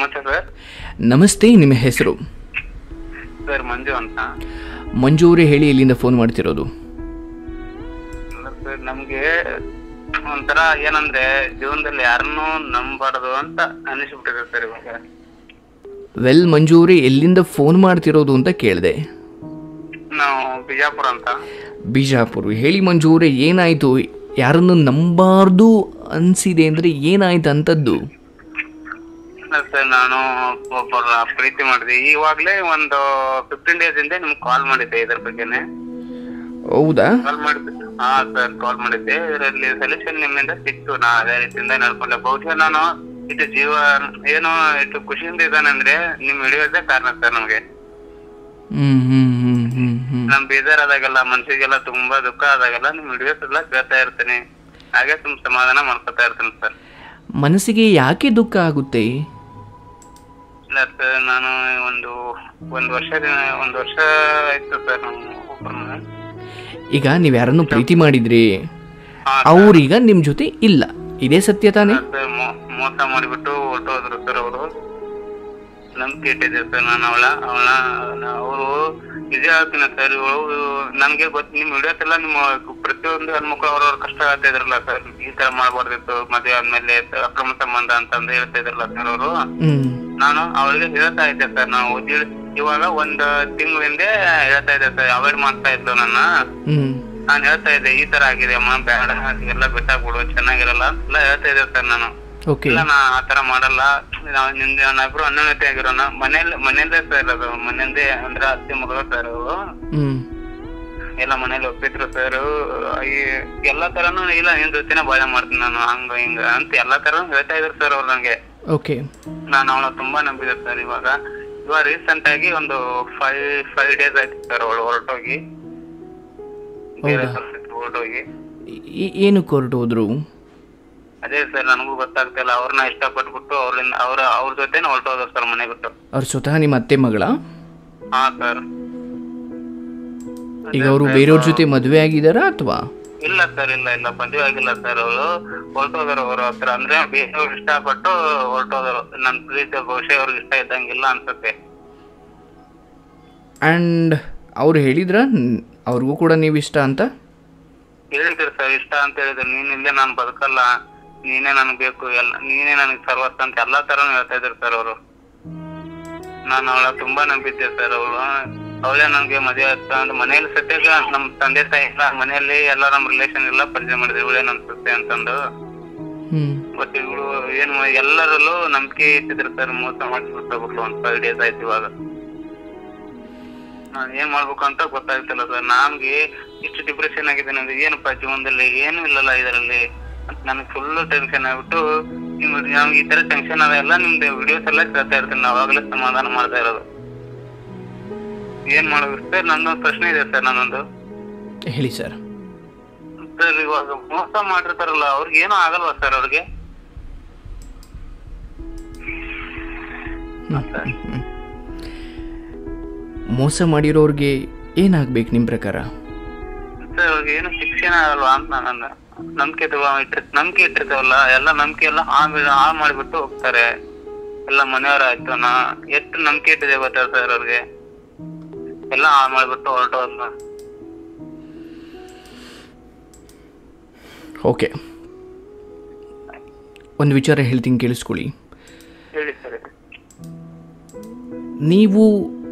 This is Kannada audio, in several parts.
ನಮಸ್ತೆ ಸರ್ ನಮಸ್ತೆ ನಿಮ್ಮ ಹೆಸರು ಸರ್ ಮಂಜು ಅಂತ ಮಂಜು ಅವರೇ ಹೇಳಿ ಎಲ್ಲಿಂದ ಫೋನ್ ಮಾಡ್ತಿರೋದು ಅಲ್ಲ ಸರ್ ನಮ್ಗೆ ಒಂಥರ ಏನಂದ್ರೆ ಜೀವನದಲ್ಲಿ ಯಾರನ್ನೂ ನಂಬಾರ್ದು ಅಂತ ಅನಿಸ್ಬಿಟ್ಟಿದೆ ಸರ್ ಇವಾಗ ವೆಲ್ ಮಂಜು ಅವರೇ ಎಲ್ಲಿಂದ ಫೋನ್ ಮಾಡ್ತಿರೋದು ಅಂತ ಕೇಳಿದೆ ನಾವು ಬಿಜಾಪುರ ಅಂತ ಬಿಜಾಪುರ ಹೇಳಿ ಮಂಜು ಅವರೇ ಏನಾಯಿತು ಯಾರನ್ನು ನಂಬಾರ್ದು ಅನಿಸಿದೆ ಅಂದರೆ ಏನಾಯ್ತು ಅಂಥದ್ದು ಇಲ್ಲ ಸರ್ ನಾನು ಒಬ್ಬರ ಪ್ರೀತಿ ಮಾಡಿದೆ ಇವಾಗ್ಲೇ ಒಂದು ಫಿಫ್ಟೀನ್ ಡೇಸ್ ಹಿಂದೆ ನಿಮ್ಗೆ ಕಾಲ್ ಮಾಡಿದ್ದೆ ಇದ್ರ ಬಗ್ಗೆನೆ ಹೌದಾ ಕಾಲ್ ಮಾಡಿದ್ದೆ ಹಾ ಸರ್ ಕಾಲ್ ಮಾಡಿದ್ದೆ ಇದರಲ್ಲಿ ಸೊಲ್ಯೂಷನ್ ನಿಮ್ಮಿಂದ ಸಿಕ್ತು ನಾ ಅದೇ ರೀತಿಯಿಂದ ನಡ್ಕೊಂಡೆ ಬಹುಶಃ ನಾನು ಇಟ್ಟು ಜೀವ ಏನು ಇಟ್ಟು ಖುಷಿಯಿಂದ ಇದ್ದಾನಂದ್ರೆ ನಿಮ್ ಹಿಡಿಯೋದೇ ಕಾರಣ ಸರ್ ನಮ್ಗೆ ಹ್ಞೂ ಹ್ಞೂ ಹ್ಞೂ ಹ್ಞೂ ಹ್ಞೂ ನಮ್ ಬೇಜಾರಾದಾಗೆಲ್ಲ ಮನ್ಸಿಗೆಲ್ಲ ತುಂಬಾ ದುಃಖ ಆದಾಗೆಲ್ಲ ನಿಮ್ ವಿಡಿಯೋಸ್ ಎಲ್ಲ ಕೇಳ್ತಾ ಇರ್ತೀನಿ ಹಾಗೆ ತುಂಬ ಸಮಾಧಾನ ಮಾಡ್ಕೊತಾ ಇರ್ತೀನಿ ಸರ್ ಮನಸ್ಸಿಗೆ ಯಾಕೆ ದುಃಖ ಆಗುತ್ತೆ ಇಲ್ಲ ಸರ್ ನಾನು ಒಂದು ಒಂದ್ ವರ್ಷ ಒಂದ್ ವರ್ಷ ಆಯ್ತು ಸರ್ ನಾನು ಒಬ್ಬರನ್ನ ಈಗ ನೀವು ಯಾರನ್ನು ಪ್ರೀತಿ ಮಾಡಿದ್ರಿ ಹಾ ಅವ್ರೀಗ ನಿಮ್ಮ ಜೊತೆ ಇಲ್ಲ ಇದೇ ಸತ್ಯ ತಾನೇ ಸರ್ ಮೋ- ಮೋಸ ಮಾಡಿಬಿಟ್ಟು ಹೊರಟೋದ್ರು ಸರ್ ಅವರು ನಂಬಿಕೆ ಇಟ್ಟಿದ್ದೆ ಸರ್ ನಾನು ಅವಳ ಅವಳ ಅವರು ನಿಜ ಹೇಳ್ತೀನಿ ಸರ್ ಇವಳು ನನ್ಗೆ ಗೊತ್ತು ನಿಮ್ ವಿಡಿಯೋಸ್ ಎಲ್ಲ ನಿಮ್ಮ ಪ್ರತಿಯೊಂದು ಹೆಣ್ಮಕ್ಳು ಅವ್ರವ್ರ ಕಷ್ಟ ಹೇಳ್ತಾ ಇದ್ರಲ್ಲ ಸರ್ ಈ ತರ ಮಾಡ್ಬಾರ್ದಿತ್ತು ಮದುವೆ ಆದ್ಮೇಲೆ ಅಕ್ರಮ ಸಂಬಂಧ ಅಂತಂದು ಹೇಳ್ತಾ ಇದ್ರಲ್ಲ ಸರ್ ಅವರು ಹ್ಞೂ ನಾನು ಅವಳಿಗೆ ಹೇಳ್ತಾ ಇದ್ದೆ ಸರ್ ನಾವು ಓದಿ- ಇವಾಗ ಒಂದ್ ತಿಂಗಳ ಹಿಂದೆ ಹೇಳ್ತಾ ಇದ್ದೆ ಸರ್ ಅವಾಯ್ಡ್ ಮಾಡ್ತಾ ಇದ್ಲು ನನ್ನ ಹ್ಞೂ ನಾನು ಹೇಳ್ತಾ ಇದ್ದೆ ಈ ತರ ಆಗಿದೆ ಅಮ್ಮ ಬೇಡ ಎಲ್ಲ ಬಿಟ್ಟಾಕ್ಬಿಡು ಚೆನ್ನಾಗಿರಲ್ಲ ಎಲ್ಲ ಹೇಳ್ತಾ ಇದ್ದೆ ಸರ್ ನಾನು ಓಕೆ ಇಲ್ಲ ನಾ ಆತರ ಮಾಡಲ್ಲ ನಾವ್ ನಿಮ್ದು ನಾವಿಬ್ರು ಅನ್ಯೋನ್ಯತೆ ಆಗಿರೋಣ ಮನೇಲಿ ಮನೆಯಲ್ಲೇ ಸರ್ ಅದು ಮನೆಯಲ್ಲೇ ಅಂದ್ರೆ ಅತ್ತೆ ಮಗಳು ಸರ್ ಅವರು ಹ್ಞೂ ಎಲ್ಲ ಮನೇಲಿ ಒಪ್ಪಿದ್ರು ಸರ್ ಎಲ್ಲಾ ತರನು ಇಲ್ಲ ನಿನ್ ಜೊತೆನೆ ಬಾಳೆ ಮಾಡ್ತೀನಿ ನಾನು ಹಂಗ ಹಿಂಗ ಅಂತ ಎಲ್ಲಾ ತರನು ಹೇಳ್ತಾ ಇದ್ರು ಸರ್ ಅವ್ರು ನಂಗೆ ಓಕೆ ನಾನು ಅವಳ ತುಂಬಾ ನಂಬಿದೆ ಸರ್ ಇವಾಗ ಇವಾಗ ರೀಸೆಂಟ್ ಆಗಿ ಒಂದು ಫೈವ್ ಫೈವ್ ಡೇಸ್ ಆಯ್ತು ಸರ್ ಅವಳು ಹೊರಟೋಗಿ ಬೇರೆ ಹೌದಾ? ಕೆಲ್ಸಕ್ಕೆ ಹೊರಟೋಗಿ ಏನಕ್ಕೆ ಹೊರಟೋದ್ರು ಅದೇ ಸರ್ ನನಗೂ ಗೊತ್ತಾಗ್ತಿಲ್ಲ ಅವ್ರನ್ನ ಇಷ್ಟಪಟ್ಬಿಟ್ಟು ಅವ್ರಿಂದ ಅವ್ರ ಅವ್ರ ಜೊತೆನೆ ಹೊರಟೋದ್ರು ಸರ್ ಮನೆ ಬಿಟ್ಟು ಅವ್ರು ಸ್ವತಃ ನಿಮ್ಮ ಅತ್ತೆ ಮಗಳ ಹಾ ಸರ್ ಈಗ ಅವರು ಬೇರೆಯವ್ರ ಜೊತೆ ಮದುವೆ ಆಗಿದ್ದಾರಾ ಅಥವಾ ಇಲ್ಲ ಸರ್ ಇಲ್ಲ ಇಲ್ಲ ಮದುವೆ ಆಗಿಲ್ಲ ಸರ್ ಅವರು ಹೊರಟೋದ್ರು ಅವ್ರ ಹತ್ರ ಅಂದ್ರೆ ಬೇರೆಯವ್ರು ಇಷ್ಟಪಟ್ಟು ಹೊರಟೋದ್ರು ನನ್ ಪ್ರೀತಿ ಬಹುಶಃ ಅವ್ರಿಗೆ ಇಷ್ಟ ಇದ್ದಂಗಿಲ್ಲ ಅನ್ಸುತ್ತೆ ಆ್ಯಂಡ್ ಅವ್ರು ಹೇಳಿದ್ರ ಅವ್ರಿಗೂ ಕೂಡ ನೀವು ಇಷ್ಟ ಅಂತ ಹೇಳಿದ್ರು ಸರ್ ಇಷ್ಟ ಅಂತ ಹೇಳಿದ್ರು ನೀನ್ ಇಲ್ಲೇ ನಾನ್ ಬದುಕಲ್ಲ ನೀನೇ ನನ್ಗ್ ಬೇಕು ಎಲ್ಲ ನೀನೇ ನನಗ್ ಸರ್ವಸ್ವ ಅಂತ ಎಲ್ಲಾ ತರನು ಹೇಳ್ತಾ ಇದ್ರು ಸರ್ ಅವರು ನಾನು ಅವಳ ತುಂಬಾ ನಂಬಿದ್ದೆ ಸರ್ ಅವಳು ಅವಳೇ ನನ್ಗೆ ಮದುವೆ ಆಗ್ತಾ ಅಂತ ಮನೇಲಿ ಸತ್ಯಾಗ ನಮ್ ತಂದೆ ತಾಯಿ ಎಲ್ಲ ಮನೆಯಲ್ಲಿ ಎಲ್ಲ ನಮ್ ರಿಲೇಷನ್ ಎಲ್ಲ ಪರಿಚಯ ಮಾಡಿದ್ರು ಇವಳೇ ನನ್ ಸತ್ಯ ಅಂತಂದು ಹ್ಞೂ ಬಟ್ ಇವಳು ಏನ್ ಮಾ- ಎಲ್ಲರಲ್ಲೂ ನಂಬಿಕೆ ಇಟ್ಟಿದ್ರು ಸರ್ ಮೋಸ ಮಾಡಿಸ್ಬಿಟ್ಟು ಒಂದ್ ಫೈವ್ ಡೇಸ್ ಆಯ್ತು ಇವಾಗ ನಾನ್ ಏನ್ ಮಾಡ್ಬೇಕು ಅಂತ ಗೊತ್ತಾಗ್ತಿಲ್ಲ ಸರ್ ನನ್ಗೆ ಇಷ್ಟು ಡಿಪ್ರೆಷನ್ ಆಗಿದ್ದೇನೆ ಅಂದ್ರೆ ಏನಪ್ಪ ಜೀವನದಲ್ಲಿ ಏನು ಇಲ್ಲಲ್ಲ ಇದರಲ್ಲಿ ಅಂತ ನನಗೆ ಫುಲ್ ಟೆನ್ಷನ್ ಆಗ್ಬಿಟ್ಟು ನಿಮ್ ನಮ್ಗೆ ಈ ತರ ಟೆನ್ಷನ್ ಅದೆಲ್ಲ ನಿಮ್ದು ವಿಡಿಯೋಸ್ ಎಲ್ಲ ಕೇಳ್ತಾ ಇರ್ತೀನಿ ಅವಾಗಲೇ ಸಮಾಧಾನ ಮಾಡ್ತಾ ಇರೋದು ಏನ್ ಮಾಡ್ಬೇಕು ಸರ್ ನಂದೊಂದು ಪ್ರಶ್ನೆ ಇದೆ ಸರ್ ನನ್ನೊಂದು ಹೇಳಿ ಸರ್ ಸರ್ ಇವಾಗ ಮೋಸ ಮಾಡಿರ್ತಾರಲ್ಲ ಅವ್ರಿಗೆ ಏನೂ ಆಗಲ್ವಾ ಸರ್ ಅವ್ರಿಗೆ ಮೋಸ ಮಾಡಿರೋರಿಗೆ ಏನಾಗ್ಬೇಕು ನಿಮ್ಮ ಪ್ರಕಾರ ಸರ್ ಅವ್ರಿಗೆ ಏನು ಶಿಕ್ಷಣ ಆಗಲ್ವಾ ಅಂತ ನನ್ನ ನಂಬಿಕೆ ಇಟ್ಟಿರ್ ನಂಬಿಕೆ ಇಟ್ಟಿರ್ತಾವಲ್ಲ ಎಲ್ಲ ನಂಬಿಕೆ ಎಲ್ಲ ಹಾಳು ಹಾಳು ಮಾಡಿಬಿಟ್ಟು ಹೋಗ್ತಾರೆ ಎಲ್ಲ ಮನೆಯವ್ರ ಆಯ್ತು ನಾ ಎಷ್ಟು ನಂಬಿಕೆ ಇಟ್ಟಿದೆ ಗೊತ್ತಾ ಸರ್ ಅವ್ರಿಗೆ ಎಲ್ಲ ಹಾಳು ಮಾಡ್ಬಿಟ್ಟು ಹೊರಟೋದ್ನ ಓಕೆ ಒಂದು ವಿಚಾರ ಹೇಳ್ತೀನಿ ಕೇಳಿಸ್ಕೊಳ್ಳಿ ಹೇಳಿ ಸರ್ ನೀವು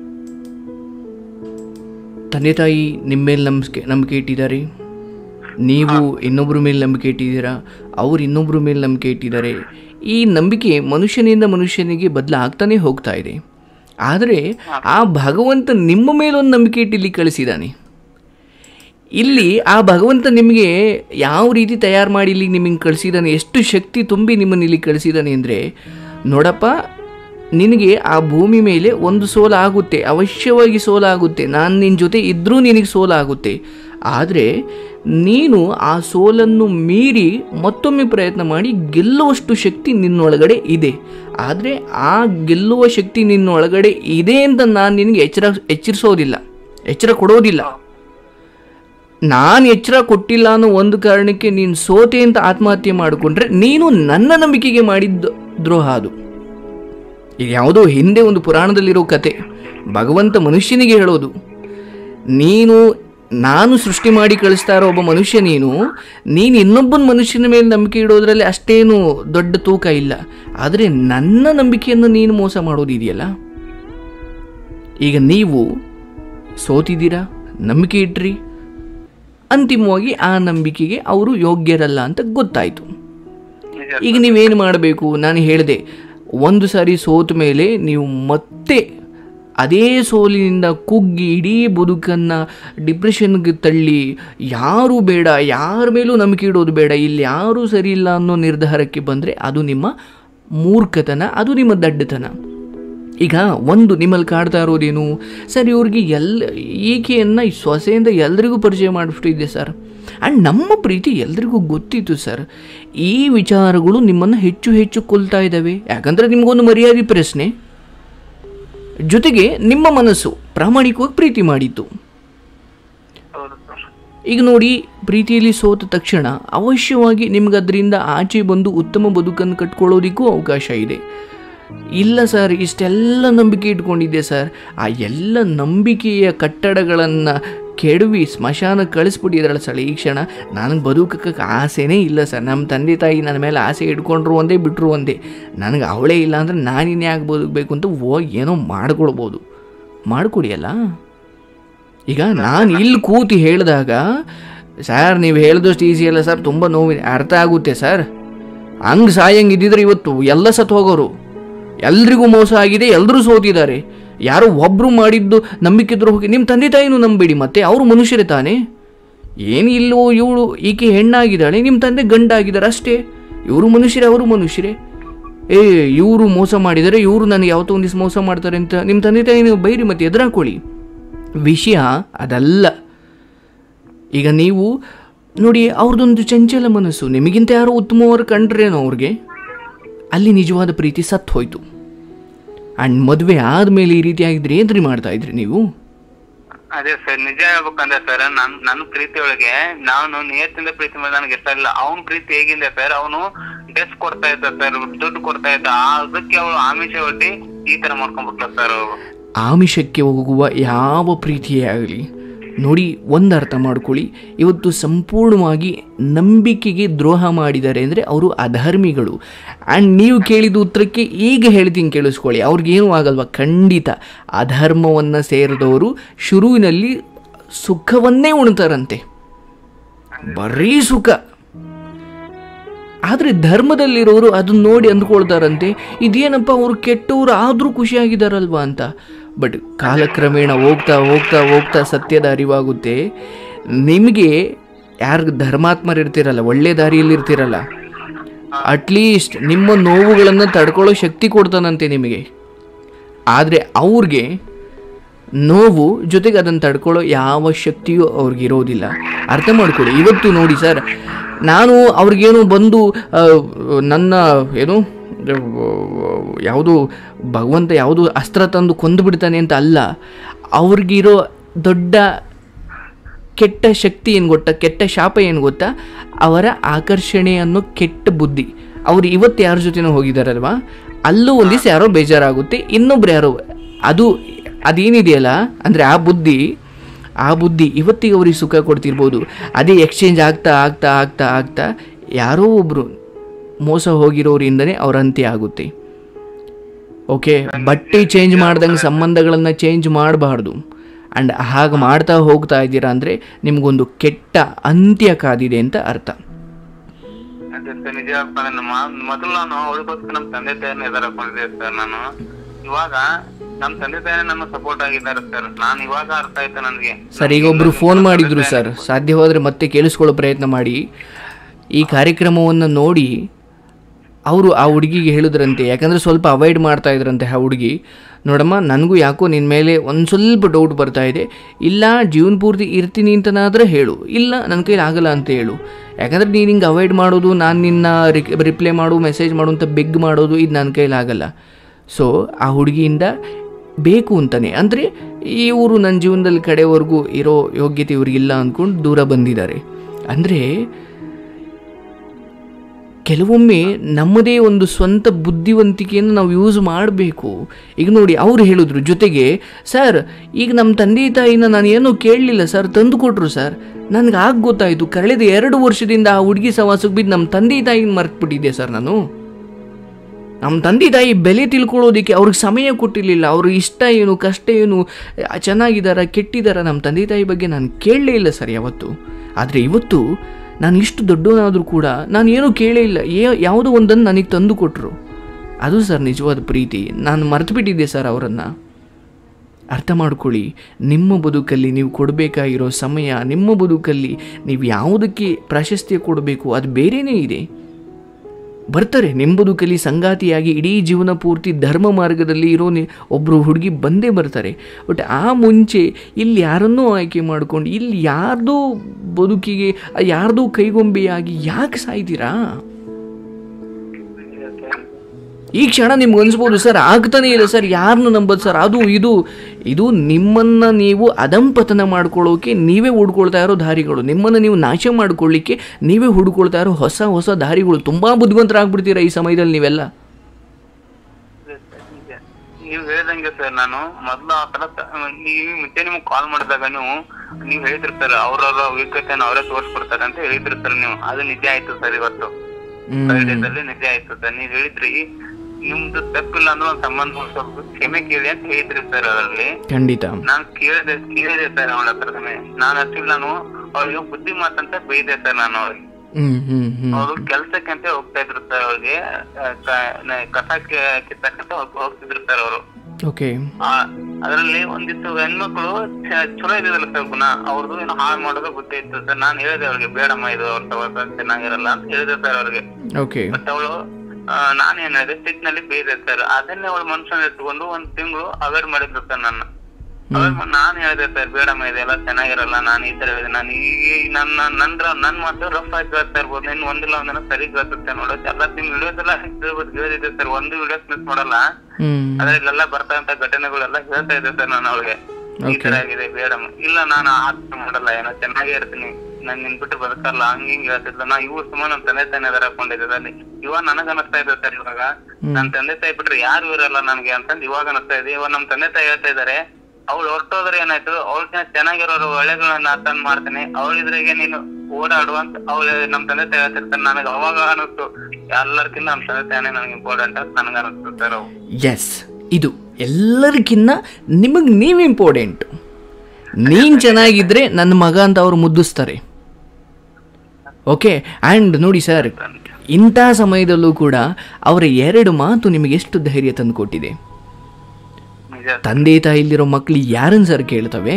ತಂದೆ ತಾಯಿ ನಿಮ್ಮ ಮೇಲೆ ನಂಬಿಕೆ ನಂಬಿಕೆ ಇಟ್ಟಿದ್ದಾರೆ ನೀವು ಇನ್ನೊಬ್ಬರ ಮೇಲೆ ನಂಬಿಕೆ ಇಟ್ಟಿದ್ದೀರಾ ಅವ್ರು ಇನ್ನೊಬ್ಬರ ಮೇಲೆ ನಂಬಿಕೆ ಇಟ್ಟಿದ್ದಾರೆ ಈ ನಂಬಿಕೆ ಮನುಷ್ಯನಿಂದ ಮನುಷ್ಯನಿಗೆ ಬದಲಾಗ್ತಾನೆ ಹೋಗ್ತಾ ಇದೆ ಆದರೆ ಆ ಭಗವಂತ ನಿಮ್ಮ ಮೇಲೊಂದು ನಂಬಿಕೆ ಇಟ್ಟಿಲ್ಲಿ ಕಳಿಸಿದ್ದಾನೆ ಇಲ್ಲಿ ಆ ಭಗವಂತ ನಿಮಗೆ ಯಾವ ರೀತಿ ತಯಾರು ಮಾಡಿ ಇಲ್ಲಿ ನಿಮಗೆ ಕಳಿಸಿದ್ದಾನೆ ಎಷ್ಟು ಶಕ್ತಿ ತುಂಬಿ ನಿಮ್ಮನ್ನು ಇಲ್ಲಿ ಕಳಿಸಿದ್ದಾನೆ ಅಂದರೆ ನೋಡಪ್ಪ ನಿನಗೆ ಆ ಭೂಮಿ ಮೇಲೆ ಒಂದು ಸೋಲಾಗುತ್ತೆ ಅವಶ್ಯವಾಗಿ ಸೋಲಾಗುತ್ತೆ ನಾನು ನಿನ್ನ ಜೊತೆ ಇದ್ದರೂ ನಿನಗೆ ಸೋಲಾಗುತ್ತೆ ಆದರೆ ನೀನು ಆ ಸೋಲನ್ನು ಮೀರಿ ಮತ್ತೊಮ್ಮೆ ಪ್ರಯತ್ನ ಮಾಡಿ ಗೆಲ್ಲುವಷ್ಟು ಶಕ್ತಿ ನಿನ್ನೊಳಗಡೆ ಇದೆ ಆದರೆ ಆ ಗೆಲ್ಲುವ ಶಕ್ತಿ ನಿನ್ನೊಳಗಡೆ ಇದೆ ಅಂತ ನಾನು ನಿನಗೆ ಎಚ್ಚರ ಎಚ್ಚರಿಸೋದಿಲ್ಲ ಎಚ್ಚರ ಕೊಡೋದಿಲ್ಲ ನಾನು ಎಚ್ಚರ ಕೊಟ್ಟಿಲ್ಲ ಅನ್ನೋ ಒಂದು ಕಾರಣಕ್ಕೆ ನೀನು ಸೋತೆ ಅಂತ ಆತ್ಮಹತ್ಯೆ ಮಾಡಿಕೊಂಡ್ರೆ ನೀನು ನನ್ನ ನಂಬಿಕೆಗೆ ಮಾಡಿದ್ದ ದ್ರೋಹ ಅದು ಈಗ ಯಾವುದೋ ಹಿಂದೆ ಒಂದು ಪುರಾಣದಲ್ಲಿರೋ ಕತೆ ಭಗವಂತ ಮನುಷ್ಯನಿಗೆ ಹೇಳೋದು ನೀನು ನಾನು ಸೃಷ್ಟಿ ಮಾಡಿ ಕಳಿಸ್ತಾ ಇರೋ ಒಬ್ಬ ಮನುಷ್ಯ ನೀನು ನೀನು ಇನ್ನೊಬ್ಬನ ಮನುಷ್ಯನ ಮೇಲೆ ನಂಬಿಕೆ ಇಡೋದ್ರಲ್ಲಿ ಅಷ್ಟೇನು ದೊಡ್ಡ ತೂಕ ಇಲ್ಲ ಆದರೆ ನನ್ನ ನಂಬಿಕೆಯನ್ನು ನೀನು ಮೋಸ ಮಾಡೋದಿದೆಯಲ್ಲ ಈಗ ನೀವು ಸೋತಿದ್ದೀರಾ ನಂಬಿಕೆ ಇಟ್ರಿ ಅಂತಿಮವಾಗಿ ಆ ನಂಬಿಕೆಗೆ ಅವರು ಯೋಗ್ಯರಲ್ಲ ಅಂತ ಗೊತ್ತಾಯಿತು ನಿಜ ಈಗ ನೀವೇನು ಮಾಡಬೇಕು ನಾನು ಹೇಳಿದೆ ಒಂದು ಸಾರಿ ಸೋತ ಮೇಲೆ ನೀವು ಮತ್ತೆ ಅದೇ ಸೋಲಿನಿಂದ ಕುಗ್ಗಿ ಇಡೀ ಬದುಕನ್ನು ಡಿಪ್ರೆಷನ್ಗೆ ತಳ್ಳಿ ಯಾರೂ ಬೇಡ ಯಾರ ಮೇಲೂ ನಂಬಿಕೆ ಇಡೋದು ಬೇಡ ಇಲ್ಲಿ ಯಾರೂ ಸರಿ ಇಲ್ಲ ಅನ್ನೋ ನಿರ್ಧಾರಕ್ಕೆ ಬಂದರೆ ಅದು ನಿಮ್ಮ ಮೂರ್ಖತನ ಅದು ನಿಮ್ಮ ದಡ್ಡತನ ಈಗ ಒಂದು ನಿಮ್ಮಲ್ಲಿ ಕಾಡ್ತಾ ಇರೋದೇನು ಸರ್ ಇವ್ರಿಗೆ ಎಲ್ಲ ಈಕೆಯನ್ನು ಈ ಸೊಸೆಯಿಂದ ಎಲ್ರಿಗೂ ಪರಿಚಯ ಮಾಡಿಬಿಟ್ಟಿದೆ ಸರ್ ಆ್ಯಂಡ್ ನಮ್ಮ ಪ್ರೀತಿ ಎಲ್ರಿಗೂ ಗೊತ್ತಿತ್ತು ಸರ್ ಈ ವಿಚಾರಗಳು ನಿಮ್ಮನ್ನು ಹೆಚ್ಚು ಹೆಚ್ಚು ಕೊಲ್ತಾ ಇದ್ದಾವೆ ಯಾಕಂದರೆ ನಿಮಗೊಂದು ಮರ್ಯಾದೆ ಪ್ರಶ್ನೆ ಜೊತೆಗೆ ನಿಮ್ಮ ಮನಸ್ಸು ಪ್ರಾಮಾಣಿಕವಾಗಿ ಪ್ರೀತಿ ಮಾಡಿತ್ತು ಹೌದು ಸರ್ ಈಗ ನೋಡಿ ಪ್ರೀತಿಯಲ್ಲಿ ಸೋತ ತಕ್ಷಣ ಅವಶ್ಯವಾಗಿ ನಿಮ್ಗೆ ಅದರಿಂದ ಆಚೆ ಬಂದು ಉತ್ತಮ ಬದುಕನ್ನು ಕಟ್ಕೊಳ್ಳೋದಕ್ಕೂ ಅವಕಾಶ ಇದೆ ಇಲ್ಲ ಸರ್ ಇಷ್ಟೆಲ್ಲ ನಂಬಿಕೆ ಇಟ್ಕೊಂಡಿದ್ದೆ ಸರ್ ಆ ಎಲ್ಲ ನಂಬಿಕೆಯ ಕಟ್ಟಡಗಳನ್ನು ಕೆಡವಿ ಸ್ಮಶಾನ ಕಳಿಸ್ಬಿಟ್ಟಿದ್ರಲ್ಲ ಸರ್ ಈ ಕ್ಷಣ ನನಗೆ ಬದುಕಕ್ಕೆ ಆಸೆನೇ ಇಲ್ಲ ಸರ್ ನಮ್ಮ ತಂದೆ ತಾಯಿ ನನ್ನ ಮೇಲೆ ಆಸೆ ಇಟ್ಕೊಂಡ್ರು ಒಂದೇ ಬಿಟ್ಟರು ಒಂದೇ ನನಗೆ ಅವಳೇ ಇಲ್ಲ ಅಂದರೆ ನಾನಿನ್ನೇ ಯಾಕೆ ಬದುಕಬೇಕು ಅಂತ ಹೋಗಿ ಏನೋ ಮಾಡ್ಕೊಳ್ಬೋದು ಮಾಡಿಕೊಡಿಯಲ್ಲ ಈಗ ನಾನು ಇಲ್ಲಿ ಕೂತಿ ಹೇಳಿದಾಗ ಸರ್ ನೀವು ಹೇಳಿದಷ್ಟು ಈಸಿ ಅಲ್ಲ ಸರ್ ತುಂಬ ನೋವಿದೆ ಅರ್ಥ ಆಗುತ್ತೆ ಸರ್ ಹಂಗೆ ಸಾಯಂಗೆ ಇದ್ದಿದ್ರೆ ಇವತ್ತು ಎಲ್ಲ ಸತ್ತು ಹೋಗೋರು ಎಲ್ರಿಗೂ ಮೋಸ ಆಗಿದೆ ಎಲ್ಲರೂ ಸೋತಿದ್ದಾರೆ ಯಾರೋ ಒಬ್ಬರು ಮಾಡಿದ್ದು ನಂಬಿಕೆ ಹೋಗಿ ನಿಮ್ಮ ತಂದೆ ತಾಯಿನೂ ನಂಬೇಡಿ ಮತ್ತೆ ಅವರು ಮನುಷ್ಯರೇ ತಾನೇ ಏನು ಇಲ್ಲೋ ಇವಳು ಈಕೆ ಹೆಣ್ಣಾಗಿದ್ದಾಳೆ ನಿಮ್ಮ ತಂದೆ ಗಂಡಾಗಿದ್ದಾರೆ ಅಷ್ಟೇ ಇವರು ಮನುಷ್ಯರೇ ಅವರು ಮನುಷ್ಯರೇ ಏ ಇವರು ಮೋಸ ಮಾಡಿದರೆ ಇವರು ನನಗೆ ಯಾವತ್ತೋ ಒಂದು ದಿವಸ ಮೋಸ ಮಾಡ್ತಾರೆ ಅಂತ ನಿಮ್ಮ ತಂದೆ ತಾಯಿ ನೀವು ಬೈರಿ ಮತ್ತೆ ಎದುರಾಕೊಳ್ಳಿ ವಿಷಯ ಅದಲ್ಲ ಈಗ ನೀವು ನೋಡಿ ಅವ್ರದ್ದೊಂದು ಚಂಚಲ ಮನಸ್ಸು ನಿಮಗಿಂತ ಯಾರೋ ಉತ್ತಮವರು ಕಂಡ್ರೇನೋ ಅವ್ರಿಗೆ ಅಲ್ಲಿ ನಿಜವಾದ ಪ್ರೀತಿ ಸತ್ತು ಹೋಯ್ತು ಆ್ಯಂಡ್ ಮದುವೆ ಆದಮೇಲೆ ಈ ರೀತಿ ಆಗಿದ್ರೆ ಏನ್ರಿ ಮಾಡ್ತಾ ಇದ್ರಿ ನೀವು ಅದೇ ಸರ್ ನಿಜ ಹೇಳ್ಬೇಕಂದ್ರೆ ಸರ್ ನನ್ ನನ್ನ ಪ್ರೀತಿ ಒಳಗೆ ನಾನು ನಿಯತ್ತಿಂದ ಪ್ರೀತಿ ಮೇಲೆ ನನಗೆ ಇಷ್ಟ ಇಲ್ಲ ಅವನ್ ಪ್ರೀತಿ ಹೇಗಿದೆ ಸರ್ ಅವನು ಡ್ರೆಸ್ ಕೊಡ್ತಾ ಇದ್ದ ಸರ್ ದುಡ್ಡು ಕೊಡ್ತಾ ಇದ್ದ ಆ ಅದಕ್ಕೆ ಅವಳು ಆಮಿಷ ಒಡ್ಡಿ ಈ ತರ ಮಾಡ್ಕೊಂಡ್ಬಿಟ್ಲ ಸರ್ ಅವರು ಆಮಿಷಕ್ಕೆ ಹೋಗುವ ಯಾವ ಪ್ರೀತಿಯೇ ಆಗಲಿ ನೋಡಿ ಒಂದು ಅರ್ಥ ಮಾಡ್ಕೊಳ್ಳಿ ಇವತ್ತು ಸಂಪೂರ್ಣವಾಗಿ ನಂಬಿಕೆಗೆ ದ್ರೋಹ ಮಾಡಿದ್ದಾರೆ ಅಂದರೆ ಅವರು ಅಧರ್ಮಿಗಳು ಆ್ಯಂಡ್ ನೀವು ಕೇಳಿದ ಉತ್ತರಕ್ಕೆ ಈಗ ಹೇಳ್ತೀನಿ ಕೇಳಿಸ್ಕೊಳ್ಳಿ ಅವ್ರಿಗೇನೂ ಆಗಲ್ವ ಖಂಡಿತ ಅಧರ್ಮವನ್ನು ಸೇರಿದವರು ಶುರುವಿನಲ್ಲಿ ಸುಖವನ್ನೇ ಉಣ್ತಾರಂತೆ ಬರೀ ಸುಖ ಆದರೆ ಧರ್ಮದಲ್ಲಿರೋರು ಅದನ್ನ ನೋಡಿ ಅಂದ್ಕೊಳ್ತಾರಂತೆ ಇದೇನಪ್ಪ ಅವರು ಕೆಟ್ಟವರು ಆದರೂ ಖುಷಿಯಾಗಿದ್ದಾರಲ್ವಾ ಅಂತ ಬಟ್ ಕಾಲಕ್ರಮೇಣ ಹೋಗ್ತಾ ಹೋಗ್ತಾ ಹೋಗ್ತಾ ಸತ್ಯದ ಅರಿವಾಗುತ್ತೆ ನಿಮಗೆ ಯಾರು ಧರ್ಮಾತ್ಮರು ಇರ್ತಿರಲ್ಲ ಒಳ್ಳೆ ದಾರಿಯಲ್ಲಿ ಇರ್ತಿರಲ್ಲ ಅಟ್ಲೀಸ್ಟ್ ನಿಮ್ಮ ನೋವುಗಳನ್ನು ತಡ್ಕೊಳ್ಳೋ ಶಕ್ತಿ ಕೊಡ್ತಾನಂತೆ ನಿಮಗೆ ಆದರೆ ಅವ್ರಿಗೆ ನೋವು ಜೊತೆಗೆ ಅದನ್ನು ತಡ್ಕೊಳ್ಳೋ ಯಾವ ಶಕ್ತಿಯೂ ಅವ್ರಿಗೆ ಇರೋದಿಲ್ಲ ಅರ್ಥ ಮಾಡ್ಕೊಳ್ಳಿ ಇವತ್ತು ನೋಡಿ ಸರ್ ನಾನು ಅವ್ರಿಗೇನು ಬಂದು ಆ, ನನ್ನ ಏನು ಯಾವುದು ಭಗವಂತ ಯಾವುದು ಅಸ್ತ್ರ ತಂದು ಕೊಂದು ಬಿಡ್ತಾನೆ ಅಂತ ಅಲ್ಲ ಅವ್ರಿಗಿರೋ ದೊಡ್ಡ ಕೆಟ್ಟ ಶಕ್ತಿ ಏನು ಗೊತ್ತಾ ಕೆಟ್ಟ ಶಾಪ ಏನು ಗೊತ್ತಾ ಅವರ ಆಕರ್ಷಣೆ ಅನ್ನೋ ಕೆಟ್ಟ ಬುದ್ಧಿ ಅವ್ರು ಇವತ್ತು ಯಾರ ಜೊತೆನೋ ಹೋಗಿದಾರಲ್ವಾ ಅಲ್ಲೂ ಒಂದು ದಿವಸ ಯಾರೋ ಬೇಜಾರಾಗುತ್ತೆ ಇನ್ನೊಬ್ರು ಯಾರೋ ಅದು ಅದೇನಿದೆಯಲ್ಲ ಅಂದರೆ ಆ ಬುದ್ಧಿ ಆ ಬುದ್ಧಿ ಇವತ್ತಿಗೆ ಅವ್ರಿಗೆ ಸುಖ ಕೊಡ್ತಿರ್ಬೋದು ಅದೇ ಎಕ್ಸ್ಚೇಂಜ್ ಆಗ್ತಾ ಆಗ್ತಾ ಆಗ್ತಾ ಆಗ್ತಾ ಯಾರೋ ಒಬ್ಬರು ಮೋಸ ಹೋಗಿರೋರಿಂದನೇ ಅವ್ರ ಅಂತ್ಯ ಆಗುತ್ತೆ ಓಕೆ ಬಟ್ಟೆ ಚೇಂಜ್ ಮಾಡ್ದಂಗೆ ಸಂಬಂಧಗಳನ್ನು ಚೇಂಜ್ ಮಾಡಬಾರ್ದು ಆ್ಯಂಡ್ ಹಾಗೆ ಮಾಡ್ತಾ ಹೋಗ್ತಾ ಇದ್ದೀರಾ ಅಂದರೆ ನಿಮಗೊಂದು ಕೆಟ್ಟ ಅಂತ್ಯ ಕಾದಿದೆ ಅಂತ ಅರ್ಥ ಅದೇ ಸರ್ ನಿಜ ಹೇಳ್ಕೊಂಡ್ರೆ ನಮ್ಮ ಮೊದಲು ನಾನು ಅವಳಿಗೋಸ್ಕರ ನಮ್ಮ ತಂದೆ ತಾಯಿನ ಎದುರು ಹಾಕೊಂಡಿದ್ದೆ ಸರ್ ನಾನು ಇವಾಗ ನಮ್ಮ ತಂದೆ ತಾಯಿನೇ ನನ್ನ ಸಪೋರ್ಟ್ ಆಗಿದ್ದಾರೆ ಸರ್ ನಾನು ಇವಾಗ ಅರ್ಥ ಆಯ್ತು ನನಗೆ ಸರ್ ಈಗ ಒಬ್ಬರು ಫೋನ್ ಮಾಡಿದ್ರು ಸರ್ ಸಾಧ್ಯವಾದರೆ ಮತ್ತೆ ಕೇಳಿಸ್ಕೊಳ್ಳೋ ಪ್ರಯತ್ನ ಮಾಡಿ ಈ ಕಾರ್ಯಕ್ರಮವನ್ನು ನೋಡಿ ಅವರು ಆ ಹುಡುಗಿಗೆ ಹೇಳಿದ್ರಂತೆ ಯಾಕಂದರೆ ಸ್ವಲ್ಪ ಅವಾಯ್ಡ್ ಮಾಡ್ತಾ ಇದ್ರಂತೆ ಆ ಹುಡುಗಿ ನೋಡಮ್ಮ ನನಗೂ ಯಾಕೋ ನಿನ್ನ ಮೇಲೆ ಒಂದು ಸ್ವಲ್ಪ ಡೌಟ್ ಬರ್ತಾ ಇದೆ ಇಲ್ಲ ಜೀವನ ಪೂರ್ತಿ ಇರ್ತೀನಿ ಅಂತನಾದರೆ ಹೇಳು ಇಲ್ಲ ನನ್ನ ಕೈಲಿ ಆಗಲ್ಲ ಅಂತ ಹೇಳು ಯಾಕಂದರೆ ನೀನು ಹಿಂಗೆ ಅವಾಯ್ಡ್ ಮಾಡೋದು ನಾನು ನಿನ್ನ ರಿಪ್ಲೈ ಮಾಡು ಮೆಸೇಜ್ ಮಾಡು ಅಂತ ಬೆಗ್ ಮಾಡೋದು ಇದು ನನ್ನ ಕೈಲಿ ಆಗಲ್ಲ ಸೊ ಆ ಹುಡುಗಿಯಿಂದ ಬೇಕು ಅಂತಾನೆ ಅಂದರೆ ಇವರು ನನ್ನ ಜೀವನದಲ್ಲಿ ಕಡೆವರೆಗೂ ಇರೋ ಯೋಗ್ಯತೆ ಇವ್ರಿಗಿಲ್ಲ ಅಂದ್ಕೊಂಡು ದೂರ ಬಂದಿದ್ದಾರೆ ಅಂದರೆ ಕೆಲವೊಮ್ಮೆ ನಮ್ಮದೇ ಒಂದು ಸ್ವಂತ ಬುದ್ಧಿವಂತಿಕೆಯನ್ನು ನಾವು ಯೂಸ್ ಮಾಡಬೇಕು ಈಗ ನೋಡಿ ಅವ್ರು ಹೇಳಿದ್ರು ಜೊತೆಗೆ ಸರ್ ಈಗ ನಮ್ಮ ತಂದೆ ತಾಯಿನ ನಾನು ಏನೂ ಕೇಳಲಿಲ್ಲ ಸರ್ ತಂದು ಕೊಟ್ಟರು ಸರ್ ನನಗೆ ಆಗ ಗೊತ್ತಾಯಿತು ಕಳೆದ ಎರಡು ವರ್ಷದಿಂದ ಆ ಹುಡುಗಿ ಸವಾಸಕ್ಕೆ ಬಿದ್ದು ನಮ್ಮ ತಂದೆ ತಾಯಿನ ಮರ್ತ್ಬಿಟ್ಟಿದ್ದೆ ಸರ್ ನಾನು ನಮ್ಮ ತಂದೆ ತಾಯಿ ಬೆಲೆ ತಿಳ್ಕೊಳ್ಳೋದಕ್ಕೆ ಅವ್ರಿಗೆ ಸಮಯ ಕೊಟ್ಟಿರಲಿಲ್ಲ ಅವ್ರ ಇಷ್ಟ ಏನು ಕಷ್ಟ ಏನು ಚೆನ್ನಾಗಿದ್ದಾರ ಕೆಟ್ಟಿದ್ದಾರ ನಮ್ಮ ತಂದೆ ತಾಯಿ ಬಗ್ಗೆ ನಾನು ಕೇಳಲೇ ಇಲ್ಲ ಸರ್ ಯಾವತ್ತು ಆದರೆ ಇವತ್ತು ನಾನು ಇಷ್ಟು ದೊಡ್ಡವನಾದರೂ ಕೂಡ ನಾನು ಏನೂ ಕೇಳೇ ಇಲ್ಲ ಏ ಯಾವುದೋ ಒಂದನ್ನು ನನಗೆ ತಂದು ಕೊಟ್ಟರು ಅದು ಸರ್ ನಿಜವಾದ ಪ್ರೀತಿ ನಾನು ಮರೆತು ಬಿಟ್ಟಿದ್ದೆ ಸರ್ ಅವರನ್ನು ಅರ್ಥ ಮಾಡ್ಕೊಳ್ಳಿ ನಿಮ್ಮ ಬದುಕಲ್ಲಿ ನೀವು ಕೊಡಬೇಕಾಗಿರೋ ಸಮಯ ನಿಮ್ಮ ಬದುಕಲ್ಲಿ ನೀವು ಯಾವುದಕ್ಕೆ ಪ್ರಾಶಸ್ತ್ಯ ಕೊಡಬೇಕು ಅದು ಬೇರೆಯೇ ಇದೆ ಬರ್ತಾರೆ ನಿಮ್ಮ ಬದುಕಲ್ಲಿ ಸಂಗಾತಿಯಾಗಿ ಇಡೀ ಜೀವನ ಪೂರ್ತಿ ಧರ್ಮ ಮಾರ್ಗದಲ್ಲಿ ಇರೋ ನಿ ಒಬ್ಬರು ಹುಡುಗಿ ಬಂದೇ ಬರ್ತಾರೆ ಬಟ್ ಆ ಮುಂಚೆ ಇಲ್ಲಿ ಯಾರನ್ನೂ ಆಯ್ಕೆ ಮಾಡ್ಕೊಂಡು ಇಲ್ಲಿ ಯಾರ್ದೋ ಬದುಕಿಗೆ ಯಾರ್ದೋ ಕೈಗೊಂಬೆಯಾಗಿ ಯಾಕೆ ಸಾಯ್ತೀರಾ ಈ ಕ್ಷಣ ನಿಮ್ಗೆ ಅನ್ಸ್ಬೋದು ಸರ್ ಆಗ್ತಾನೆ ಇಲ್ಲ ಸರ್ ಯಾರನ್ನು ನಂಬೋದು ಸರ್ ಅದು ಇದು ಇದು ನಿಮ್ಮನ್ನು ನೀವು ಅಧಂಪತನ ಮಾಡ್ಕೊಳ್ಳೋಕೆ ನೀವೇ ಹುಡ್ಕೊಳ್ತಾ ಇರೋ ದಾರಿಗಳು ನಿಮ್ಮನ್ನು ನೀವು ನಾಶ ಮಾಡ್ಕೊಳ್ಳಿಕ್ಕೆ ನೀವೇ ಹುಡ್ಕೊಳ್ತಾ ಇರೋ ಹೊಸ ಹೊಸ ದಾರಿಗಳು ತುಂಬ ಬುದ್ಧಿವಂತರಾಗ್ಬಿಡ್ತೀರಾ ಈ ಸಮಯದಲ್ಲಿ ನೀವೆಲ್ಲ ನೀವ್ ಹೇಳ್ದಂಗೆ ಸರ್ ನಾನು ಮೊದ್ಲು ಆ ತರ ತ- ನೀವು ಮುಂಚೆ ನಿಮ್ಗೆ ಕಾಲ್ ಮಾಡಿದಾಗ ನೀವು ನೀವ್ ಹೇಳಿದ್ರಿ ಸರ್ ಅವ್ರವ್ರ ವೀಕತೆನ ಅವರೇ ತೋರ್ಸ್ಕೊಡ್ತಾರೆ ಅಂತ ಹೇಳಿದ್ರಿ ಸರ್ ನೀವು ಅದು ನಿಜ ಆಯ್ತು ಸರ್ ಇವತ್ತು ಫ್ರೈಡೇದಲ್ಲಿ ನಿಜ ಆಯ್ತು ಸರ್ ನೀವ್ ಹೇಳಿದ್ರಿ ನಿಮ್ದು ತಪ್ಪಿಲ್ಲ ಅಂದ್ರೆ ಒಂದ್ ಸಂಬಂಧ ಒಂದ್ ಸ್ವಲ್ಪ ಕ್ಷಮೆ ಕೇಳಿ ಅಂತ ಹೇಳಿದ್ರಿ ಸರ್ ಅದರಲ್ಲಿ ಖಂಡಿತ ನಾನ್ ಕೇಳಿದೆ ಕೇಳಿದೆ ಸರ್ ಅವಳ ಹತ್ರ ನಾನು ಅಷ್ಟಿಲ್ಲ ನಾನು ಅವ್ರಿಗೆ ಬುದ್ಧಿ ಮಾತಂತ ಬೈದೆ ಸರ್ ನಾನು ಅವ್ರಿಗೆ ಹ್ಮ್ ಹ್ಮ್ ಹ್ಮ್ ಅವರು ಕೆಲ್ಸಕ್ಕೆ ಅಂತ ಹೋಗ್ತಾ ಇದ್ರು ಸರ್ ಅವ್ರಿಗೆ ಆ, ಕ- ನ- ಕಸ ಕಿ- ಕಿತ್ತಕ್ಕಂತ ಹೋಗ್- ಹೋಗ್ತಿದ್ರು ಸರ್ ಅವರು ಓಕೆ ಅದರಲ್ಲಿ ಒಂದಿಷ್ಟು ಹೆಣ್ಮಕ್ಳು ಚ- ಚಲೋ ಇದ್ದಿದ್ರಲ್ಲ ಸರ್ ಗುಣ ಅವ್ರದ್ದು ಏನೋ ಹಾಳು ಮಾಡೋದು ಬುದ್ಧಿ ಇತ್ತು ಸರ್ ನಾನು ಹೇಳಿದೆ ಅವ್ರಿಗೆ ಬೇಡಮ್ಮ ಇದು ಅವ್ರ ಸವಾಸ ಚೆನ್ನಾಗಿರಲ್ಲ ಅಂತ ಹೇಳಿದೆ ಸರ್ ಅವ್ರಿಗೆ ಓಕೆ ಮತ್ತೆ ಅವಳು ನಾನು ಏನ್ ಹೇಳಿದೆ ಸಿಟ್ನಲ್ಲಿ ಬೇಯ್ದೆ ಸರ್ ಅದನ್ನೇ ಅವಳು ಮನುಷ್ಯನ ಇಟ್ಕೊಂಡು ಒಂದ್ ತಿಂಗಳು ಅವಾಯ್ಡ್ ಮಾಡಿದ್ರು ಸರ್ ನನ್ನ ಅವಾಯ್ಡ್ ಮಾಡಿ ನಾನ್ ಹೇಳಿದೆ ಸರ್ ಬೇಡಮ್ಮ ಇದೆಲ್ಲ ಚೆನ್ನಾಗಿರಲ್ಲ ನಾನು ಈ ತರ ಹೇಳಿದೆ ನಾನು ಈ ನನ್ನ ನಂದ್ರ ನನ್ ಮಾತು ರಫ್ ಆಗಿ ಕೇಳ್ತಾ ಇರ್ಬೋದು ಇನ್ನು ಒಂದಿಲ್ಲ ಒಂದಿನ ಸರಿ ಕೇಳ್ಸುತ್ತೆ ನೋಡು ಎಲ್ಲ ತಿಂಗ್ ವಿಡಿಯೋಸ್ ಎಲ್ಲ ಹೇಳ್ಬೋದು ಹೇಳಿದೆ ಸರ್ ಒಂದು ವಿಡಿಯೋಸ್ ಮಿಸ್ ಮಾಡಲ್ಲ ಹ್ಮ್ ಅದ್ರಲ್ಲೆಲ್ಲ ಬರ್ತಾ ಇದ್ದ ಘಟನೆಗಳೆಲ್ಲ ಹೇಳ್ತಾ ಇದ್ದೆ ಸರ್ ನಾನು ಅವಳಿಗೆ ಈ ತರ ಆಗಿದೆ ಬೇಡಮ್ಮ ಇಲ್ಲ ನಾನು ಆತ್ಮ ಮಾಡಲ್ಲ ಏನೋ ಚೆನ್ನಾಗೇ ಇರ್ತೀನಿ ನಾನ್ ನಿನ್ ಬಿಟ್ಟು ಬದುಕಲ್ಲ ಹಂಗ ಹಿಂಗ್ ಹೇಳ್ತಿದ್ಲ ನಾ ಇವ್ರು ಸುಮ್ಮನೆ ನಮ್ ತಂದೆ ತಾಯಿ ಅದರ ಹಾಕೊಂಡಿದ್ದೆ ಇವಾಗ ನನಗ್ ಅನಿಸ್ತಾ ಇದೆ ಸರ್ ಇವಾಗ ನನ್ ತಂದೆ ತಾಯಿ ಬಿಟ್ರೆ ಯಾರು ಇರಲ್ಲ ನನ್ಗೆ ಅಂತಂದ್ ಇವಾಗ ಅನಿಸ್ತಾ ಇದೆ ಇವಾಗ ನಮ್ ತಂದೆ ತಾಯಿ ಹೇಳ್ತಾ ಇದಾರೆ ಅವ್ಳು ಹೊರಟೋದ್ರೆ ಏನಾಯ್ತು ಅವ್ಳ ಚೆನ್ನಾಗಿರೋರು ಒಳ್ಳೆಗಳನ್ನ ಅರ್ಥನ್ ಮಾಡ್ತೀನಿ ಅವಳಿದ್ರಾಗೆ ನೀನು ಓಡಾಡು ಅಂತ ಅವ್ಳು ನಮ್ ತಂದೆ ತಾಯಿ ಹೇಳ್ತಿರ್ತಾರೆ ನನಗೆ ಅವಾಗ ಅನಿಸ್ತು ಎಲ್ಲರ್ಕಿಂತ ನಮ್ ತಂದೆ ತಾಯಿನೇ ನನಗೆ ಇಂಪಾರ್ಟೆಂಟ್ ಅಂತ ನನಗ ಅನಿಸ್ತು ಸರ್ ಅವು ಎಸ್ ಇದು ಎಲ್ಲರಿಗಿನ್ನ ನಿಮಗೆ ನೀವು ಇಂಪಾರ್ಟೆಂಟು ನೀನು ಚೆನ್ನಾಗಿದ್ದರೆ ನನ್ನ ಮಗ ಅಂತ ಅವರು ಮುದ್ದಿಸ್ತಾರೆ ಓಕೆ ಆ್ಯಂಡ್ ನೋಡಿ ಸರ್ ಇಂಥ ಸಮಯದಲ್ಲೂ ಕೂಡ ಅವರ ಎರಡು ಮಾತು ನಿಮಗೆ ಎಷ್ಟು ಧೈರ್ಯ ತಂದು ಕೊಟ್ಟಿದೆ ನಿಜ ತಂದೆ ತಾಯಿ ಇಲ್ಲಿರೋ ಮಕ್ಕಳು ಯಾರನ್ನು ಸರ್ ಕೇಳ್ತವೆ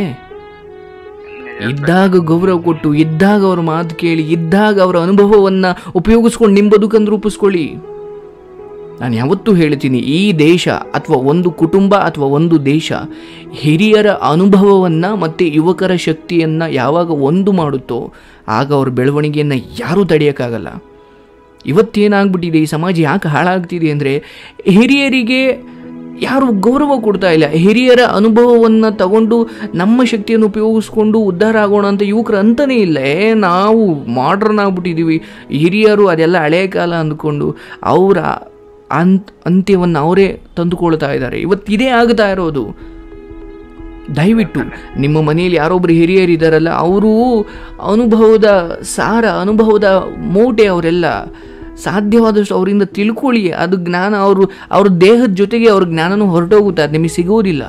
ಇದ್ದಾಗ ಗೌರವ ಕೊಟ್ಟು ಇದ್ದಾಗ ಅವ್ರ ಮಾತು ಕೇಳಿ ಇದ್ದಾಗ ಅವರ ಅನುಭವವನ್ನು ಉಪಯೋಗಿಸ್ಕೊಂಡು ನಿಮ್ಮ ಬದುಕನ್ನು ರೂಪಿಸ್ಕೊಳ್ಳಿ ನಾನು ಯಾವತ್ತೂ ಹೇಳ್ತೀನಿ ಈ ದೇಶ ಅಥವಾ ಒಂದು ಕುಟುಂಬ ಅಥವಾ ಒಂದು ದೇಶ ಹಿರಿಯರ ಅನುಭವವನ್ನು ಮತ್ತು ಯುವಕರ ಶಕ್ತಿಯನ್ನು ಯಾವಾಗ ಒಂದು ಮಾಡುತ್ತೋ ಆಗ ಅವ್ರ ಬೆಳವಣಿಗೆಯನ್ನು ಯಾರೂ ತಡೆಯೋಕ್ಕಾಗಲ್ಲ ಇವತ್ತೇನಾಗ್ಬಿಟ್ಟಿದೆ ಈ ಸಮಾಜ ಯಾಕೆ ಹಾಳಾಗ್ತಿದೆ ಅಂದರೆ ಹಿರಿಯರಿಗೆ ಯಾರು ಗೌರವ ಕೊಡ್ತಾ ಇಲ್ಲ ಹಿರಿಯರ ಅನುಭವವನ್ನು ತಗೊಂಡು ನಮ್ಮ ಶಕ್ತಿಯನ್ನು ಉಪಯೋಗಿಸ್ಕೊಂಡು ಉದ್ಧಾರ ಆಗೋಣ ಅಂತ ಯುವಕರು ಅಂತಲೇ ಇಲ್ಲ ಏ ನಾವು ಮಾಡ್ರನ್ ಆಗ್ಬಿಟ್ಟಿದ್ದೀವಿ ಹಿರಿಯರು ಅದೆಲ್ಲ ಹಳೆಯ ಕಾಲ ಅಂದ್ಕೊಂಡು ಅವರ ಅಂತ್ ಅಂತ್ಯವನ್ನು ಅವರೇ ತಂದುಕೊಳ್ತಾ ಇದ್ದಾರೆ ಇವತ್ತು ಇದೇ ಆಗ್ತಾ ಇರೋದು ದಯವಿಟ್ಟು ನಿಮ್ಮ ಮನೆಯಲ್ಲಿ ಯಾರೊಬ್ಬರು ಹಿರಿಯರು ಇದ್ದಾರಲ್ಲ ಅವರು ಅನುಭವದ ಸಾರ ಅನುಭವದ ಮೂಟೆ ಅವರೆಲ್ಲ ಸಾಧ್ಯವಾದಷ್ಟು ಅವರಿಂದ ತಿಳ್ಕೊಳ್ಳಿ ಅದು ಜ್ಞಾನ ಅವರು ಅವ್ರ ದೇಹದ ಜೊತೆಗೆ ಅವ್ರ ಜ್ಞಾನನೂ ಹೊರಟೋಗುತ್ತೆ ಅದು ನಿಮಗೆ ಸಿಗೋದಿಲ್ಲ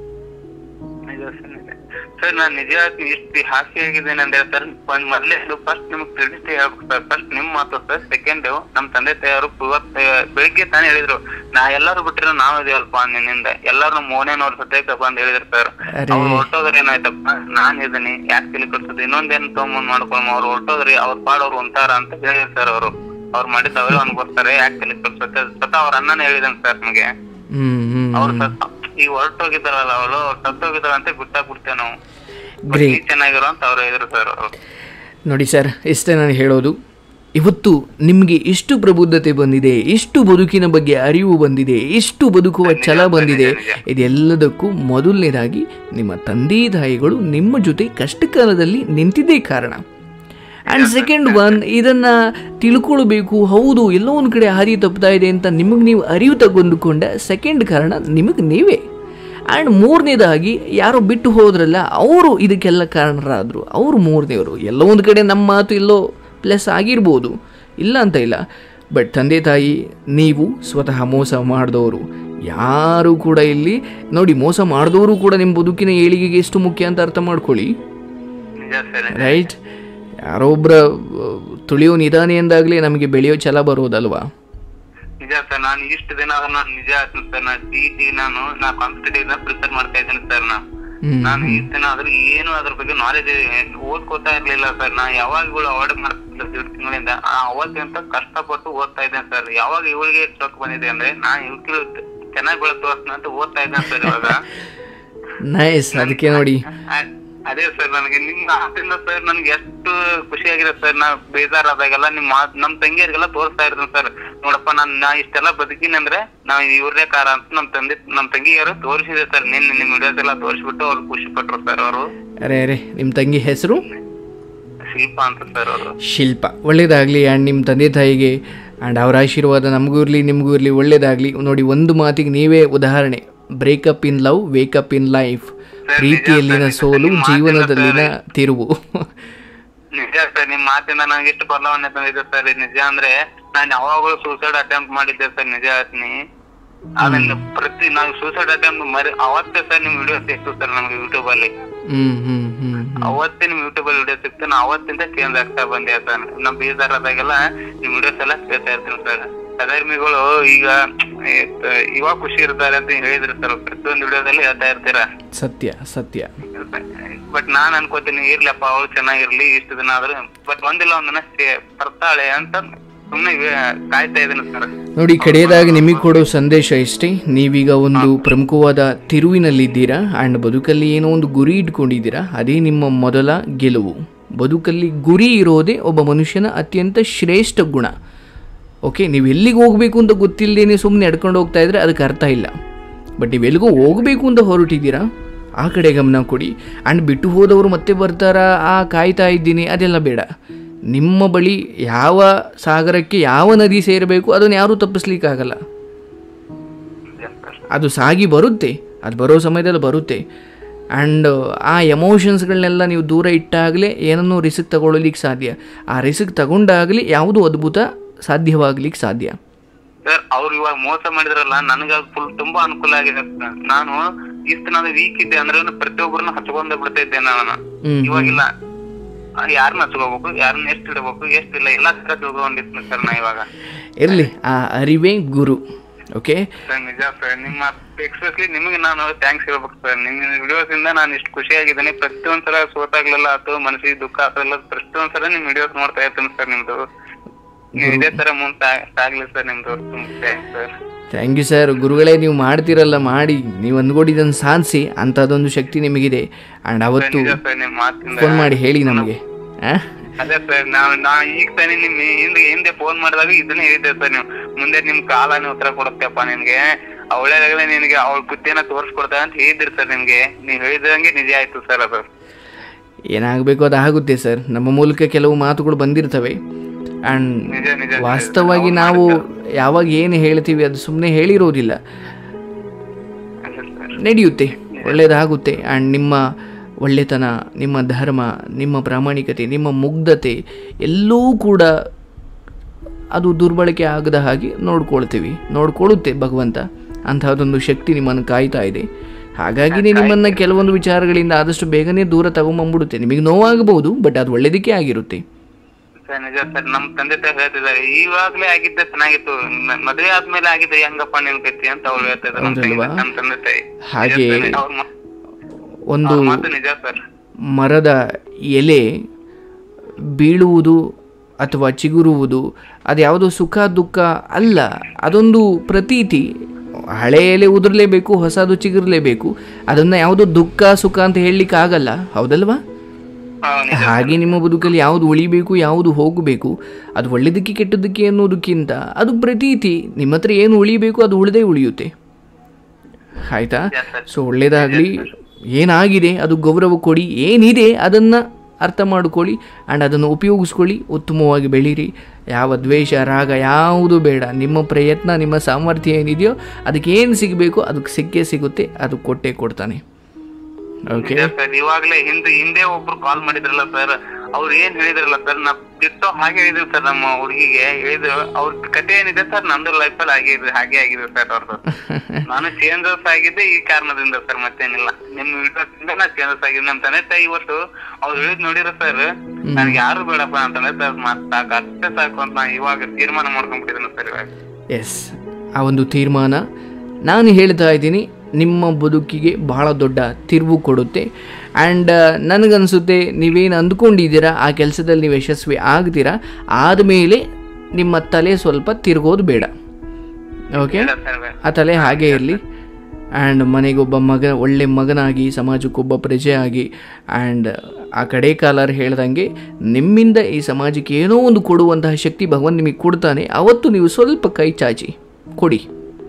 ನಿಜ ಸರ್ ನಿಜ. ಸರ್ ನಾನ್ ನಿಜ ಇಷ್ಟು ಹಾಸ್ಯ ಆಗಿದ್ದೇನೆ ಅಂದ್ರೆ ಸರ್ ಒಂದ್ ಮೊದ್ಲೇ ಫಸ್ಟ್ ನಿಮ್ಗೆ ಕ್ರೆಡಿಟ್ ಹೇಳ್ಬೇಕು ಸರ್ ಫಸ್ಟ್ ನಿಮ್ ಮಾತು ಸರ್ ಸೆಕೆಂಡ್ ನಮ್ ತಂದೆ ತಾಯಿಯವರು ಇವತ್ತು ಬೆಳಿಗ್ಗೆ ತಾನೇ ಹೇಳಿದ್ರು ನಾ ಎಲ್ಲಾರು ಬಿಟ್ಟಿರೋ ನಾವ್ ಇದೀವಲ್ಪ ನಿನ್ನಿಂದ ಎಲ್ಲಾರು ಮೋನೇನವ್ರ ಸದ್ಯಕ್ಕೆ ಬಂದ್ ಹೇಳಿದ್ರು ಸರ್ ಅರೆ. ಅವ್ರು ಹೊರಟೋದ್ರೆ ಏನಾಯ್ತಪ್ಪ ನಾನ್ ಇದೀನಿ ಯಾಕೆ ತಿಳಿ ಕಳ್ಸೋದು ಇನ್ನೊಂದೇನ್ ತಗೊಂಬಂದ್ ಮಾಡ್ಕೊಳಮ್ಮ ಅವ್ರು ಹೊರಟೋದ್ರಿ ಅವ್ರ ಪಾಡ್ ಅವ್ರು ಒಂತಾರ ಅಂತ ಹೇಳಿದ್ರು ಸರ್ ಅವರು ಅವ್ರು ಮಾಡಿದ ಅವರೇ ಅನ್ಕೋತಾರೆ ಯಾಕೆ ತಲೆ ಕಳ್ಸೋಕೆ ಸ್ವತಃ ಅವ್ರ ಅಣ್ಣನೇ ಹೇಳಿದನ್ ಸರ್ ನಮಗೆ ಹ್ಮ್ ಹ್ಮ್ ಅವ್ರು ಸತ್ ಈಗ ಹೊರಟೋಗಿದ್ದಾರಲ್ಲ ಅವಳು ಸತ್ತೋಗಿದ್ದಾಳ ಅಂತ ಬಿಟ್ಟಾಕ್ಬಿಡ್ತೇವೆ ನಾವು ಬಟ್ Great. ನೀ ಚೆನ್ನಾಗಿರೋ ಅಂತ ಅವ್ರು ಹೇಳಿದ್ರು ಸರ್ ಅವರು ನೋಡಿ ಸರ್ ಇಷ್ಟೇ ನಾನು ಹೇಳೋದು ಇವತ್ತು ನಿಮಗೆ ಎಷ್ಟು ಪ್ರಬುದ್ಧತೆ ಬಂದಿದೆ ಎಷ್ಟು ಬದುಕಿನ ಬಗ್ಗೆ ಅರಿವು ಬಂದಿದೆ ಎಷ್ಟು ಬದುಕುವ ಛಲ ಬಂದಿದೆ ಇದೆಲ್ಲದಕ್ಕೂ ಮೊದಲನೇದಾಗಿ ನಿಮ್ಮ ತಂದೆ ತಾಯಿಗಳು ನಿಮ್ಮ ಜೊತೆ ಕಷ್ಟ ಕಾಲದಲ್ಲಿ ನಿಂತಿದ್ದೇ ಕಾರಣ ಆ್ಯಂಡ್ ಸೆಕೆಂಡ್ ಒನ್ ಇದನ್ನು ತಿಳ್ಕೊಳ್ಬೇಕು ಹೌದು ಎಲ್ಲೋ ಒಂದು ಕಡೆ ಹಾದಿ ತಪ್ತಾ ಇದೆ ಅಂತ ನಿಮಗೆ ನೀವು ಅರಿವು ತಗೊಂಡುಕೊಂಡ ಸೆಕೆಂಡ್ ಕಾರಣ ನಿಮಗೆ ನೀವೇ ಆ್ಯಂಡ್ ಮೂರನೇದಾಗಿ ಯಾರೋ ಬಿಟ್ಟು ಹೋದ್ರಲ್ಲ ಅವರು ಇದಕ್ಕೆಲ್ಲ ಕಾರಣರಾದರು ಅವರು ಮೂರನೇವರು ಎಲ್ಲೋ ಒಂದು ಕಡೆ ನಮ್ಮ ಮಾತು ಎಲ್ಲೋ ಪ್ಲಸ್ ಆಗಿರ್ಬೋದು ಇಲ್ಲ ಅಂತ ಇಲ್ಲ ಬಟ್ ತಂದೆ ತಾಯಿ ನೀವು ಸ್ವತಃ ಮೋಸ ಮಾಡಿದವರು ಯಾರು ಕೂಡ ಇಲ್ಲಿ ನೋಡಿ ಮೋಸ ಮಾಡಿದವರು ಕೂಡ ನಿಮ್ಮ ಬದುಕಿನ ಏಳಿಗೆಗೆ ಎಷ್ಟು ಮುಖ್ಯ ಅಂತ ಅರ್ಥ ಮಾಡ್ಕೊಳ್ಳಿ ನಿಜ ಸರ್ ರೈಟ್ ಯಾರೋ ಒಬ್ಬರ ತುಳಿಯೋ ನಿಧಾನ ಎಂದಾಗಲೇ ನಮಗೆ ಬೆಳೆಯೋ ಛಲ ಬರೋದಲ್ವಾ ನಿಜ ಸರ್ ನಾನು ಇಷ್ಟು ದಿನ ನಾನು ನಿಜ ಹೇಳ್ತೀನಿ ಸರ್ ನಾನು ಟಿ ಟಿ ನಾನು ನಾ ಕಾಂಪಿಟೇಟಿವ್ ನ ಪ್ರಿಪೇರ್ ಮಾಡ್ತಾ ಇದ್ದೀನಿ ಸರ್ ನಾನು ಹ್ಮ್. ನಾನು ಇಷ್ಟು ದಿನ ಅದ್ರ ಏನು ಅದ್ರ ಬಗ್ಗೆ ನಾಲೆಜ್ ಓದ್ಕೋತಾ ಇರ್ಲಿಲ್ಲ ಸರ್ ನಾ ಯಾವಾಗಲೂ ಅವಾರ್ಡ್ ಮಾಡ್ತಿದ್ದೆ ಎರಡು ತಿಂಗಳಿಂದ ಆ ಅವತ್ತಿಂತ ಕಷ್ಟಪಟ್ಟು ಓದ್ತಾ ಇದ್ದೇನೆ ಸರ್ ಯಾವಾಗ ಇವಳಿಗೆ ಸ್ಟ್ರೋಕ್ ಬಂದಿದೆ ಅಂದ್ರೆ ನಾ ಇವಳು ಚೆನ್ನಾಗಿ ಬೆಳೆದು ತೋರಿಸ್ನ ಅಂತ ಓದ್ತಾ ಇದ್ದೇನೆ ಸರ್ ಇವಾಗ ನೈಸ್ ಅದಕ್ಕೆ ನೋಡಿ ಅ- ಅದೇ ಸರ್ ನನಗೆ ನಿಮ್ಮ ಮಾತಿಂದ ಸರ್ ನನಗೆ ಎಷ್ಟು ಖುಷಿ ಆಗಿದೆ ಸರ್ ನಾ ಬೇಜಾರಾದಾಗೆಲ್ಲ ನಿಮ್ ಮಾತ್ ನಮ್ ತಂಗಿಯರಿಗೆಲ್ಲ ತೋರಿಸ್ತಾ ಇರ್ತೀನಿ ಸರ್ ನೋಡಪ್ಪ ನಾನ್ ನಾ ಇಷ್ಟೆಲ್ಲ ಬದುಕಿನಿ ಅಂದ್ರೆ ನಾವ್ ಇವ್ರದೇ ಕಾರ ಅಂತ ನಮ್ ತಂದೆ ನಮ್ ತಂಗಿಯರು ತೋರಿಸಿದೆ ಸರ್ ನಿನ್ನೆ ನಿಮ್ ವಿಡಿಯೋಸ್ ಎಲ್ಲ ತೋರಿಸ್ಬಿಟ್ಟು ಅವ್ರು ಖುಷಿ ಪಟ್ರು ಸರ್ ಅವರು ಅರೆ ಅರೆ ನಿಮ್ಮ ತಂಗಿ ಹೆಸರು ಶಿಲ್ಪ ಅಂತ ಸರ್ ಅವರು ಶಿಲ್ಪ ಒಳ್ಳೇದಾಗಲಿ ಆ್ಯಂಡ್ ನಿಮ್ಮ ತಂದೆ ತಾಯಿಗೆ ಆ್ಯಂಡ್ ಅವರ ಆಶೀರ್ವಾದ ನಮಗೂ ಇರಲಿ ನಿಮಗೂ ಇರಲಿ ಒಳ್ಳೇದಾಗಲಿ ನೋಡಿ ಒಂದು ಮಾತಿಗೆ ನೀವೇ ಉದಾಹರಣೆ breakup in love wake up in life ಪ್ರೀತಿಯಲ್ಲಿನ ಸೋಲು ಜೀವನದಲ್ಲಿನ ತಿರುವು ನಿಜ ಸರ್ ನಿಮ್ ಮಾತಿಂದ ನನಗೆ ಎಷ್ಟು ಬದಲಾವಣೆ ತಂದಿದೆ ಸರ್ ನಿಜ ಅಂದ್ರೆ ನಾನು ಯಾವಾಗಲೂ ಸೂಸೈಡ್ ಅಟೆಂಪ್ಟ್ ಮಾಡಿದ್ದೆ ಸರ್ ನಿಜ ಹೇಳ್ತೀನಿ ಅದನ್ನ ಪ್ರತಿ ನಾವು ಸೂಸೈಡ್ ಅಟೆಂಪ್ಟ್ ಮರಿ ಅವತ್ತೇ ಸರ್ ನಿಮ್ ವಿಡಿಯೋ ಸಿಕ್ತು ಸರ್ ನಮ್ಗೆ ಯೂಟ್ಯೂಬ್ ಅಲ್ಲಿ ಹ್ಞೂ ಹ್ಞೂ ಹ್ಞೂ ಅವತ್ತೇ ನಿಮ್ ಯೂಟ್ಯೂಬ್ ಅಲ್ಲಿ ವಿಡಿಯೋ ಸಿಕ್ತು ನಾ ಅವತ್ತಿಂದ ಚೇಂಜ್ ಆಗ್ತಾ ಬಂದೆ ಸರ್ ನಮ್ ಬೇಜಾರಾದಾಗೆಲ್ಲ ನಿಮ್ ವಿಡಿಯೋಸ್ ಎಲ್ಲ ಕೇಳ್ತಾ ಇರ್ತೀನಿ ಸರ್ ಸಧರ್ಮಿಗಳು ಈಗ ಏ, ಇವಾಗ ಖುಷಿ ಇರ್ತಾರೆ ಅಂತ ಹೇಳಿದ್ರಿ ಸರ್ ಪ್ರತಿಯೊಂದು ವಿಡಿಯೋದಲ್ಲಿ ಹೇಳ್ತಾ ಇರ್ತೀರಾ ಸತ್ಯ ಸತ್ಯ ಬಟ್ ನಾನ್ ಅನ್ಕೋತೀನಿ ಇರ್ಲಪ್ಪ ಅವಳು ಚೆನ್ನಾಗಿರ್ಲಿ ಇಷ್ಟು ದಿನ ಆದ್ರೆ ಬಟ್ ಒಂದಿಲ್ಲ ಒಂದಿನ ಸೇ- ಬರ್ತಾಳೆ ಅಂತ ಸುಮ್ನೆ ಇವೆ- ಕಾಯ್ತಾ ಇದೀನಿ ಸರ್ ನೋಡಿ ಕಡೆಯದಾಗಿ ನಿಮಗೆ ಕೊಡೋ ಸಂದೇಶ ಇಷ್ಟೇ ನೀವೀಗ ಒಂದು ಪ್ರಮುಖವಾದ ತಿರುವಿನಲ್ಲಿದ್ದೀರಾ ಆ್ಯಂಡ್ ಬದುಕಲ್ಲಿ ಏನೋ ಒಂದು ಗುರಿ ಇಟ್ಕೊಂಡಿದ್ದೀರಾ ಅದೇ ನಿಮ್ಮ ಮೊದಲ ಗೆಲುವು ಬದುಕಲ್ಲಿ ಗುರಿ ಇರೋದೇ ಒಬ್ಬ ಮನುಷ್ಯನ ಅತ್ಯಂತ ಶ್ರೇಷ್ಠ ಗುಣ ಓಕೆ ನೀವು ಎಲ್ಲಿಗೆ ಹೋಗಬೇಕು ಅಂತ ಗೊತ್ತಿಲ್ಲದೇನೆ ಸುಮ್ಮನೆ ನಡ್ಕೊಂಡು ಹೋಗ್ತಾ ಇದ್ರೆ ಅದಕ್ಕೆ ಅರ್ಥ ಇಲ್ಲ ಬಟ್ ನೀವು ಎಲ್ಲಿಗೋ ಹೋಗಬೇಕು ಅಂತ ಹೊರಟಿದ್ದೀರಾ ಆ ಕಡೆ ಗಮನ ಕೊಡಿ ಆ್ಯಂಡ್ ಬಿಟ್ಟು ಹೋದವರು ಮತ್ತೆ ಬರ್ತಾರಾ ಆ ಕಾಯ್ತಾ ಇದ್ದೀನಿ ಅದೆಲ್ಲ ಬೇಡ ನಿಮ್ಮ ಬಳಿ ಯಾವ ಸಾಗರಕ್ಕೆ ಯಾವ ನದಿ ಸೇರಬೇಕು ಅದನ್ನು ಯಾರೂ ತಪ್ಪಿಸ್ಲಿಕ್ಕಾಗಲ್ಲ ಅದು ಸಾಗಿ ಬರುತ್ತೆ ಅದು ಬರೋ ಸಮಯದಲ್ಲಿ ಬರುತ್ತೆ ಆ್ಯಂಡ್ ಆ ಎಮೋಷನ್ಸ್ಗಳನ್ನೆಲ್ಲ ನೀವು ದೂರ ಇಟ್ಟಾಗಲೇ ಏನನ್ನೂ ರಿಸ್ಕ್ ತಗೊಳ್ಳಲಿಕ್ಕೆ ಸಾಧ್ಯ ಆ ರಿಸ್ಕ್ ತಗೊಂಡಾಗಲೇ ಯಾವುದೂ ಅದ್ಭುತ ಸಾಧ್ಯವಾಗ್ಲಿಕ್ಕೆ ಸಾಧ್ಯ ಸರ್ ಅವ್ರು ಇವಾಗ ಮೋಸ ಮಾಡಿದ್ರಲ್ಲ ನನಗೆ ಫುಲ್ ತುಂಬಾ ಅನುಕೂಲ ಆಗಿದೆ sir. ನಾನು ಇಷ್ಟು ನಾನು ವೀಕ್ ಇದ್ದೆ ಅಂದ್ರೆ ಪ್ರತಿಯೊಬ್ಬರನ್ನ ಹಚ್ಕೊಂಡ ಬಿಡ್ತಾ ಇದ್ದೆ ನಾನು ಹ್ಮ್, ಇವಾಗಿಲ್ಲ ಯಾರನ್ನ ಹಚ್ಕೋಬೇಕು ಯಾರನ್ನ ಎಷ್ಟು ಇಡಬೇಕು ಎಷ್ಟಿಲ್ಲ ಎಲ್ಲ ತರ ತಿಳ್ಕೊಂಡಿದ್ದೀನಿ ಸರ್ ನಾ ಇವಾಗ ಇರಲಿ ಆ ಅರಿವೇ ಗುರು ಓಕೆ ಸರ್ ನಿಜ ಸರ್ ನಿಮ್ಮ ಎಕ್ಸ್ಪ್ರೆಸ್ಲಿ ನಿಮಗೆ ನಾನು ಥ್ಯಾಂಕ್ಸ್ ಹೇಳ್ಬೇಕು ಸರ್ ನಿಮ್ಮ ವಿಡಿಯೋಸ್ ಇಂದ ನಾನು ಇಷ್ಟು ಖುಷಿಯಾಗಿದ್ದೀನಿ ಪ್ರತಿಯೊಂದ್ಸಲ ಸೋತಾಗ್ಲೆಲ್ಲ ಆತು ಮನಸ್ಸಿಗೆ ದುಃಖ ಆತಲ್ಲ ಪ್ರತಿಯೊಂದ್ಸಲ ನಿಮ್ ವಿಡಿಯೋಸ್ ನೋಡ್ತಾ ಇರ್ತೀನಿ ಸರ್ ನಿಮ್ದು ನೀವು ಇದೇ ತರ ಮುಂದೆ ಆಗ್ಲಿ ಸರ್ ನಿಮ್ದು ತುಂಬ thanks sir thank you sir ಗುರುಗಳೇ ನೀವು ಮಾಡ್ತಿರಲ್ಲ ಮಾಡಿ ನೀವು ಅಂದ್ಕೊಂಡಿದ್ದನ್ನು ಸಾಧಿಸಿ ಅಂಥದ್ದೊಂದು ಶಕ್ತಿ ನಿಮಗಿದೆ ಆ್ಯಂಡ್ ಅವತ್ತು ನಿಜ ಸರ್ ನಿಮ್ ಮಾತಿಂದ ಫೋನ್ ಮಾಡಿ ಹೇಳಿ ನಮಗೆ ಹಾಂ ಅದೇ ಸರ್ ನಾವ್ ನಾ ಈಗ ತಾನೇ ನಿಮ್ ಹಿಂದೆ ಹಿಂದೆ ಫೋನ್ ಮಾಡಿದಾಗ ಇದನ್ನ ಹೇಳಿದ್ದೆ ಸರ್ ನೀವು ಮುಂದೆ ನಿಮ್ ಕಾಲನೇ ಉತ್ತರ ಕೊಡುತ್ತೆಪ್ಪ ನಿನ್ಗೆ ಅವಳೇದಾಗಲೇ ನಿನಗೆ ಅವಳ ಬುದ್ಧಿಯನ್ನ ತೋರಿಸ್ಕೊಡ್ತಾ ಅಂತ ಹೇಳಿದ್ರಿ ಸರ್ ನಿಮ್ಗೆ ನೀವ್ ಹೇಳಿದಂಗೆ ನಿಜ ಆಯ್ತು ಸರ್ ಅದು ಏನಾಗಬೇಕು ಅದು ಆಗುತ್ತೆ ಸರ್ ನಮ್ಮ ಮೂಲಕ ಕೆಲವು ಮಾತುಗಳು ಬಂದಿರ್ತವೆ ಆ್ಯಂಡ್ ನಿಜ ನಿಜ ವಾಸ್ತವವಾಗಿ ನಾವು ಯಾವಾಗ ಏನು ಹೇಳ್ತೀವಿ ಅದು ಸುಮ್ಮನೆ ಹೇಳಿರೋದಿಲ್ಲ ಅದೇ ಸರ್ ನಡೆಯುತ್ತೆ ಒಳ್ಳೆಯದಾಗುತ್ತೆ ಆ್ಯಂಡ್ ನಿಮ್ಮ ಒಳ್ಳೆತನ ನಿಮ್ಮ ಧರ್ಮ ನಿಮ್ಮ ಪ್ರಾಮಾಣಿಕತೆ ನಿಮ್ಮ ಮುಗ್ಧತೆ ಎಲ್ಲೂ ಕೂಡ ಅದು ದುರ್ಬಳಕೆ ಆಗದ ಹಾಗೆ ನೋಡ್ಕೊಳ್ತೀವಿ ನೋಡ್ಕೊಳ್ಳುತ್ತೆ ಭಗವಂತ ಅಂತಹದೊಂದು ಶಕ್ತಿ ನಿಮ್ಮನ್ನು ಕಾಯ್ತಾ ಇದೆ ಹಾಗಾಗಿನೇ ನಿಮ್ಮನ್ನು ಕೆಲವೊಂದು ವಿಚಾರಗಳಿಂದ ಆದಷ್ಟು ಬೇಗನೆ ದೂರ ತಗೊಂಬಂದ್ಬಿಡುತ್ತೆ ನಿಮಗೆ ನೋವಾಗಬಹುದು ಬಟ್ ಅದು ಒಳ್ಳೆಯದಕ್ಕೆ ಆಗಿರುತ್ತೆ ಸರ್ ನಿಜ ಸರ್ ನಮ್ ತಂದೆ ತಾಯಿ ಹೇಳ್ತಿದ್ದಾರೆ ಇವಾಗ್ಲೇ ಆಗಿದ್ದೆ ಚೆನ್ನಾಗಿತ್ತು ಮ- ಮದ್ವೆ ಆದ್ಮೇಲೆ ಆಗಿದ್ರೆ ಹೆಂಗಪ್ಪ ನಿನ್ ಗತಿ ಅಂತ ಅವ್ರು ಹೇಳ್ತಿದ್ದಾರೆ ನಮ್ ತಂದೆ ಹೌದಲ್ವಾ? ನಮ್ ತಂದೆ ತಾಯಿ ಹಾಗೆ ನಿಜ sir, ಅವ್ರ ಮಾ- ಒಂದು ಅವ್ರ ಮಾತು ನಿಜ ಸರ್ ಮರದ ಎಲೆ ಬೀಳುವುದು ಅಥವಾ ಚಿಗುರುವುದು ಅದು ಯಾವುದೋ ಸುಖ ದುಃಖ ಅಲ್ಲ ಅದೊಂದು ಪ್ರತೀತಿ ಹಳೆ ಎಲೆ ಉದುರಲೇಬೇಕು ಹೊಸದು ಚಿಗುರಲೇಬೇಕು ಅದನ್ನು ಯಾವುದೋ ದುಃಖ ಸುಖ ಅಂತ ಹೇಳಲಿಕ್ಕೆ ಆಗಲ್ಲ ಹೌದಲ್ವಾ ಹಾ, ನಿಜ ಹಾಗೆ ನಿಮ್ಮ ಬದುಕಲ್ಲಿ ಯಾವುದು ಉಳಿಬೇಕು ಯಾವುದು ಹೋಗಬೇಕು ಅದು ಒಳ್ಳೆಯದಕ್ಕೆ ಕೆಟ್ಟದ್ದಕ್ಕೆ ಅನ್ನೋದಕ್ಕಿಂತ ಅದು ಪ್ರತೀತಿ ನಿಮ್ಮ ಹತ್ರ ಏನು ಉಳಿಬೇಕು ಅದು ಉಳಿದೇ ಉಳಿಯುತ್ತೆ ಆಯ್ತಾ Yes, sir. ಸೊ ಒಳ್ಳೇದಾಗಲಿ ಏನಾಗಿದೆ ಅದು ಗೌರವ ಕೊಡಿ ಏನಿದೆ ಅದನ್ನು ಅರ್ಥ ಮಾಡ್ಕೊಳ್ಳಿ ಆ್ಯಂಡ್ ಅದನ್ನು ಉಪಯೋಗಿಸ್ಕೊಳ್ಳಿ ಉತ್ತಮವಾಗಿ ಬೆಳೀರಿ ಯಾವ ದ್ವೇಷ ರಾಗ ಯಾವುದು ಬೇಡ ನಿಮ್ಮ ಪ್ರಯತ್ನ ನಿಮ್ಮ ಸಾಮರ್ಥ್ಯ ಏನಿದೆಯೋ ಅದಕ್ಕೆ ಏನು ಸಿಗಬೇಕು ಅದಕ್ಕೆ ಸಿಕ್ಕೇ ಸಿಗುತ್ತೆ ಅದು ಕೊಟ್ಟೇ ಕೊಡ್ತಾನೆ ಓಕೆ ನಿಜ ಸರ್ ಇವಾಗ್ಲೇ ಹಿಂದೆ ಹಿಂದೆ ಒಬ್ರು ಕಾಲ್ ಮಾಡಿದ್ರಲ್ಲ ಸರ್ ಅವ್ರು ಏನ್ ಹೇಳಿದ್ರಲ್ಲ ಸರ್ ನಾ ಬಿಟ್ಟು ಹಾಗೆ ಹೇಳಿದ್ರು ಸರ್ ನಮ್ಮ ಹುಡುಗಿಗೆ ಹೇಳಿದ್ರು ಅವ್ರ ಕತೆ ಏನಿದೆ ಸರ್ ನಂದು ಲೈಫ್ ಅಲ್ಲಿ ಹಾಗೆ ಇದೆ ಹಾಗೆ ಆಗಿದೆ ಸರ್ ಅವ್ರದ್ದು ನಾನು ಚೇಂಜಸ್ ಆಗಿದ್ದೆ ಈ ಕಾರಣದಿಂದ ಸರ್ ಮತ್ತೇನಿಲ್ಲ ನಿಮ್ ವಿಡಿಯೋಸ್ ಇಂದ ನಾ ಚೇಂಜಸ್ ಆಗಿದ್ದೆ ನಮ್ ತಂದೆ ತಾಯಿ ಇವತ್ತು ಅವ್ರು ಹೇಳಿದ್ ನೋಡಿರ ಸರ್ ನನ್ಗೆ ಯಾರು ಬೇಡಪ್ಪ ನನ್ನ ತಂದೆ ತಾಯಿ ಮಾತ್ ಸಾಕು ಅಷ್ಟೇ ಸಾಕು ಅಂತ ನಾ ಇವಾಗ ತೀರ್ಮಾನ ಮಾಡ್ಕೊಂಡ್ಬಿಟ್ಟಿದ್ದೀನಿ ಸರ್ ಇವಾಗ ಎಸ್ ಆ ಒಂದು ತೀರ್ಮಾನ ನಾನು ಹೇಳ್ತಾ ಇದ್ದೀನಿ ನಿಮ್ಮ ಬದುಕಿಗೆ ಬಹಳ ದೊಡ್ಡ ತಿರುವು ಕೊಡುತ್ತೆ ಆ್ಯಂಡ್ ನನಗನ್ಸುತ್ತೆ ನೀವೇನು ಅಂದ್ಕೊಂಡಿದ್ದೀರಾ ಆ ಕೆಲಸದಲ್ಲಿ ನೀವು ಯಶಸ್ವಿ ಆಗ್ತೀರಾ ಆದಮೇಲೆ ನಿಮ್ಮ ತಲೆ ಸ್ವಲ್ಪ ತಿರುಗೋದು ಬೇಡ ಓಕೆ ಇಲ್ಲ ಸರ್ ಆ ತಲೆ ಹಾಗೇ ಇರಲಿ ಆ್ಯಂಡ್ ಮನೆಗೊಬ್ಬ ಮಗ ಒಳ್ಳೆ ಮಗನಾಗಿ ಸಮಾಜಕ್ಕೊಬ್ಬ ಪ್ರಜೆ ಆಗಿ ಆ್ಯಂಡ್ ಆ ಕಡೆ ಕಾಲರ್ ಹೇಳ್ದಂಗೆ ನಿಮ್ಮಿಂದ ಈ ಸಮಾಜಕ್ಕೆ ಏನೋ ಒಂದು ಕೊಡುವಂತಹ ಶಕ್ತಿ ಭಗವಂತ ನಿಮಗೆ ಕೊಡ್ತಾನೆ ಅವತ್ತು ನೀವು ಸ್ವಲ್ಪ ಕೈ ಚಾಚಿ ಕೊಡಿ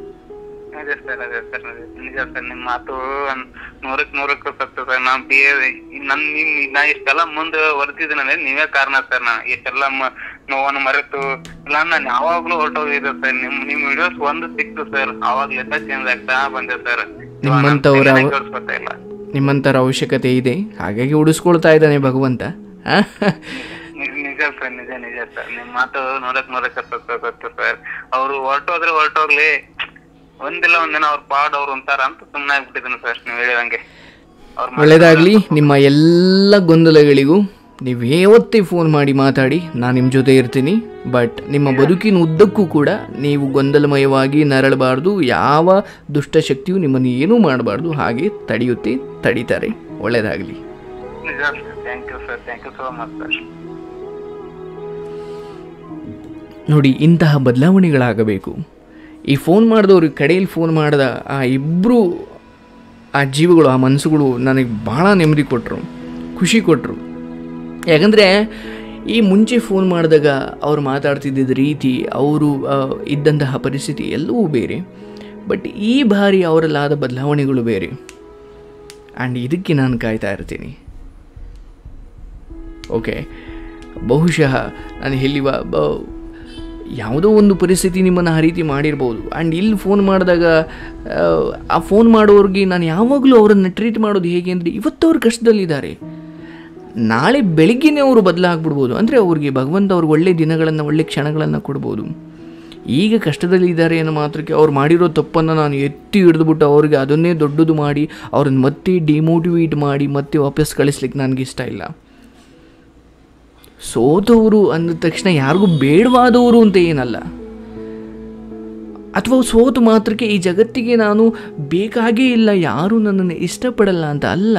ಅದೇ ಸರ್ ಅದೇ ಸರ್ ಅದೇ. ನಿಜ ಸರ್ ನಿಮ್ ಮಾತು ಒಂದ್ ನೂರಕ್ ನೂರಕ್ಕೆ ಸತ್ಯ ಸರ್ ನಾನ್ ಬಿ ನನ್ ನಿಮ್ ನಾ ಇಷ್ಟೆಲ್ಲ ಮುಂದೆ ವರ್ತಿದ್ದೀನಂದ್ರೆ ನೀವೇ ಕಾರಣ ಸರ್ ನಾ ಇಷ್ಟೆಲ್ಲ ಮ- ನೋವನ್ನು ಮರೆತು ಇಲ್ಲ ನಾನು ಯಾವಾಗ್ಲೂ ಹೊರಟೋಗಿದ್ದೆ ಸರ್ ನಿಮ್ ನಿಮ್ ವಿಡಿಯೋಸ್ ಒಂದು ಸಿಕ್ತು ಸರ್ ಅವಾಗ್ಲಿಂದ ಚೇಂಜ್ ಆಗ್ತಾ ಬಂದೆ ಸರ್ ನಿಮ್ಮಂಥವ್ರ- ಗೊತ್ತಾ ಇಲ್ಲ ನಿಮ್ಮಂಥರ ಅವಶ್ಯಕತೆ ಇದೆ ಹಾಗಾಗಿ ಉಳಿಸ್ಕೊಳ್ತಾ ಇದ್ದಾನೆ ಭಗವಂತ ಆ? ನಿ- ನಿಜ ಸರ್ ನಿಜ ನಿಜ ಸರ್ ನಿಮ್ ಮಾತು ನೂರಕ್ ನೂರಕ್ಕೆ ಸತ್ಯ ಗೊತ್ತು ಸರ್ ಅವ್ರು ಹೊರಟೋದ್ರೆ ಹೊರಟೋಗ್ಲಿ ಒಂದಿಲ್ಲ ಒಂದಿನ ಅವ್ರ ಪಾಡ್ ಅವ್ರು ಅಂತಾರ ಅಂತ ಸುಮ್ಮನೆ ಆಗ್ಬಿಟ್ಟಿದ್ದೀನಿ ಸರ್ ನೀವು ಹೇಳಿದಂಗೆ ಅವ್ರ ಮಾತು- ಒಳ್ಳೆಯದಾಗಲಿ ನಿಮ್ಮ ಎಲ್ಲ ಗೊಂದಲಗಳಿಗೂ ನೀವು ಯಾವತ್ತೇ ಫೋನ್ ಮಾಡಿ ಮಾತಾಡಿ ನಾನು ನಿಮ್ಮ ಜೊತೆ ಇರ್ತೀನಿ ಬಟ್ ನಿಮ್ಮ ಬದುಕಿನ ಉದ್ದಕ್ಕೂ ಕೂಡ ನೀವು ಗೊಂದಲಮಯವಾಗಿ ನರಳಬಾರ್ದು ಯಾವ ದುಷ್ಟಶಕ್ತಿಯು ನಿಮ್ಮನ್ನು ಏನೂ ಮಾಡಬಾರ್ದು ಹಾಗೆ ತಡೆಯುತ್ತೆ ತಡೀತಾರೆ ಒಳ್ಳೆಯದಾಗಲಿ ನಿಜ sir thank you sir thank you so much sir ನೋಡಿ ಇಂತಹ ಬದಲಾವಣೆಗಳಾಗಬೇಕು ಈ ಫೋನ್ ಮಾಡಿದವರು ಕಡೆಯಲ್ಲಿ ಫೋನ್ ಮಾಡಿದ ಆ ಇಬ್ಬರು ಆ ಜೀವಗಳು ಆ ಮನಸ್ಸುಗಳು ನನಗೆ ಭಾಳ ನೆಮ್ಮದಿ ಕೊಟ್ಟರು ಖುಷಿ ಕೊಟ್ಟರು ಯಾಕಂದರೆ ಈ ಮುಂಚೆ ಫೋನ್ ಮಾಡಿದಾಗ ಅವ್ರು ಮಾತಾಡ್ತಿದ್ದ ರೀತಿ ಅವರು ಆ, ಇದ್ದಂತಹ ಪರಿಸ್ಥಿತಿ ಎಲ್ಲವೂ ಬೇರೆ ಬಟ್ ಈ ಬಾರಿ ಅವರಲ್ಲಾದ ಬದಲಾವಣೆಗಳು ಬೇರೆ ಆ್ಯಂಡ್ ಇದಕ್ಕೆ ನಾನು ಕಾಯ್ತಾ ಇರ್ತೀನಿ ಓಕೆ ಬಹುಶಃ ನಾನು ಎಲ್ಲಿವ ಬ ಯಾವುದೋ ಒಂದು ಪರಿಸ್ಥಿತಿ ನಿಮ್ಮನ್ನು ಆ ರೀತಿ ಮಾಡಿರ್ಬೋದು ಆ್ಯಂಡ್ ಇಲ್ಲಿ ಫೋನ್ ಮಾಡಿದಾಗ ಆ, ಆ ಫೋನ್ ಮಾಡೋರಿಗೆ ನಾನು ಯಾವಾಗಲೂ ಅವರನ್ನು ಟ್ರೀಟ್ ಮಾಡೋದು ಹೇಗೆ ಅಂದರೆ ಇವತ್ತು ಅವ್ರು ಕಷ್ಟದಲ್ಲಿದ್ದಾರೆ ನಾಳೆ ಬೆಳಿಗ್ಗೆನೇ ಅವರು ಬದಲಾಗ್ಬಿಡ್ಬೋದು ಅಂದರೆ ಅವ್ರಿಗೆ ಭಗವಂತ ಅವ್ರಿಗೆ ಒಳ್ಳೆ ದಿನಗಳನ್ನು ಒಳ್ಳೆ ಕ್ಷಣಗಳನ್ನು ಕೊಡ್ಬೋದು ಈಗ ಕಷ್ಟದಲ್ಲಿದ್ದಾರೆ ಅನ್ನೋ ಮಾತ್ರಕ್ಕೆ ಅವ್ರು ಮಾಡಿರೋ ತಪ್ಪನ್ನು ನಾನು ಎತ್ತಿ ಹಿಡಿದ್ಬಿಟ್ಟು ಅವ್ರಿಗೆ ಅದನ್ನೇ ದೊಡ್ಡದು ಮಾಡಿ ಅವ್ರನ್ನ ಮತ್ತೆ ಡಿಮೋಟಿವೇಟ್ ಮಾಡಿ ಮತ್ತೆ ವಾಪಸ್ ಕಳಿಸ್ಲಿಕ್ಕೆ ನನಗೆ ಇಷ್ಟ ಇಲ್ಲ ಸೋತವರು ಅಂದ ತಕ್ಷಣ ಯಾರಿಗೂ ಬೇಡವಾದವರು ಅಂತ ಏನಲ್ಲ ಅಥವಾ ಸೋತು ಮಾತ್ರಕ್ಕೆ ಈ ಜಗತ್ತಿಗೆ ನಾನು ಬೇಕಾಗೇ ಇಲ್ಲ ಯಾರೂ ನನ್ನನ್ನು ಇಷ್ಟಪಡಲ್ಲ ಅಂತ ಅಲ್ಲ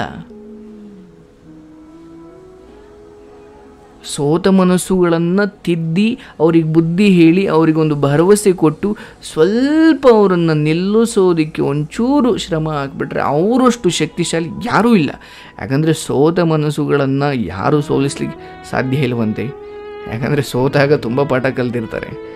ಸೋತ ಮನಸ್ಸುಗಳನ್ನು ತಿದ್ದಿ ಅವ್ರಿಗೆ ಬುದ್ಧಿ ಹೇಳಿ ಅವರಿಗೊಂದು ಭರವಸೆ ಕೊಟ್ಟು ಸ್ವಲ್ಪ ಅವರನ್ನು ನಿಲ್ಲಿಸೋದಕ್ಕೆ ಒಂಚೂರು ಶ್ರಮ ಹಾಕ್ಬಿಟ್ರೆ ಅವರಷ್ಟು ಶಕ್ತಿಶಾಲಿ ಯಾರೂ ಇಲ್ಲ ಯಾಕಂದರೆ ಸೋತ ಮನಸ್ಸುಗಳನ್ನು ಯಾರೂ ಸೋಲಿಸ್ಲಿಕ್ಕೆ ಸಾಧ್ಯ ಇಲ್ಲವಂತೆ ಯಾಕಂದರೆ ಸೋತಾಗ ತುಂಬ ಪಾಠ ಕಲ್ತಿರ್ತಾರೆ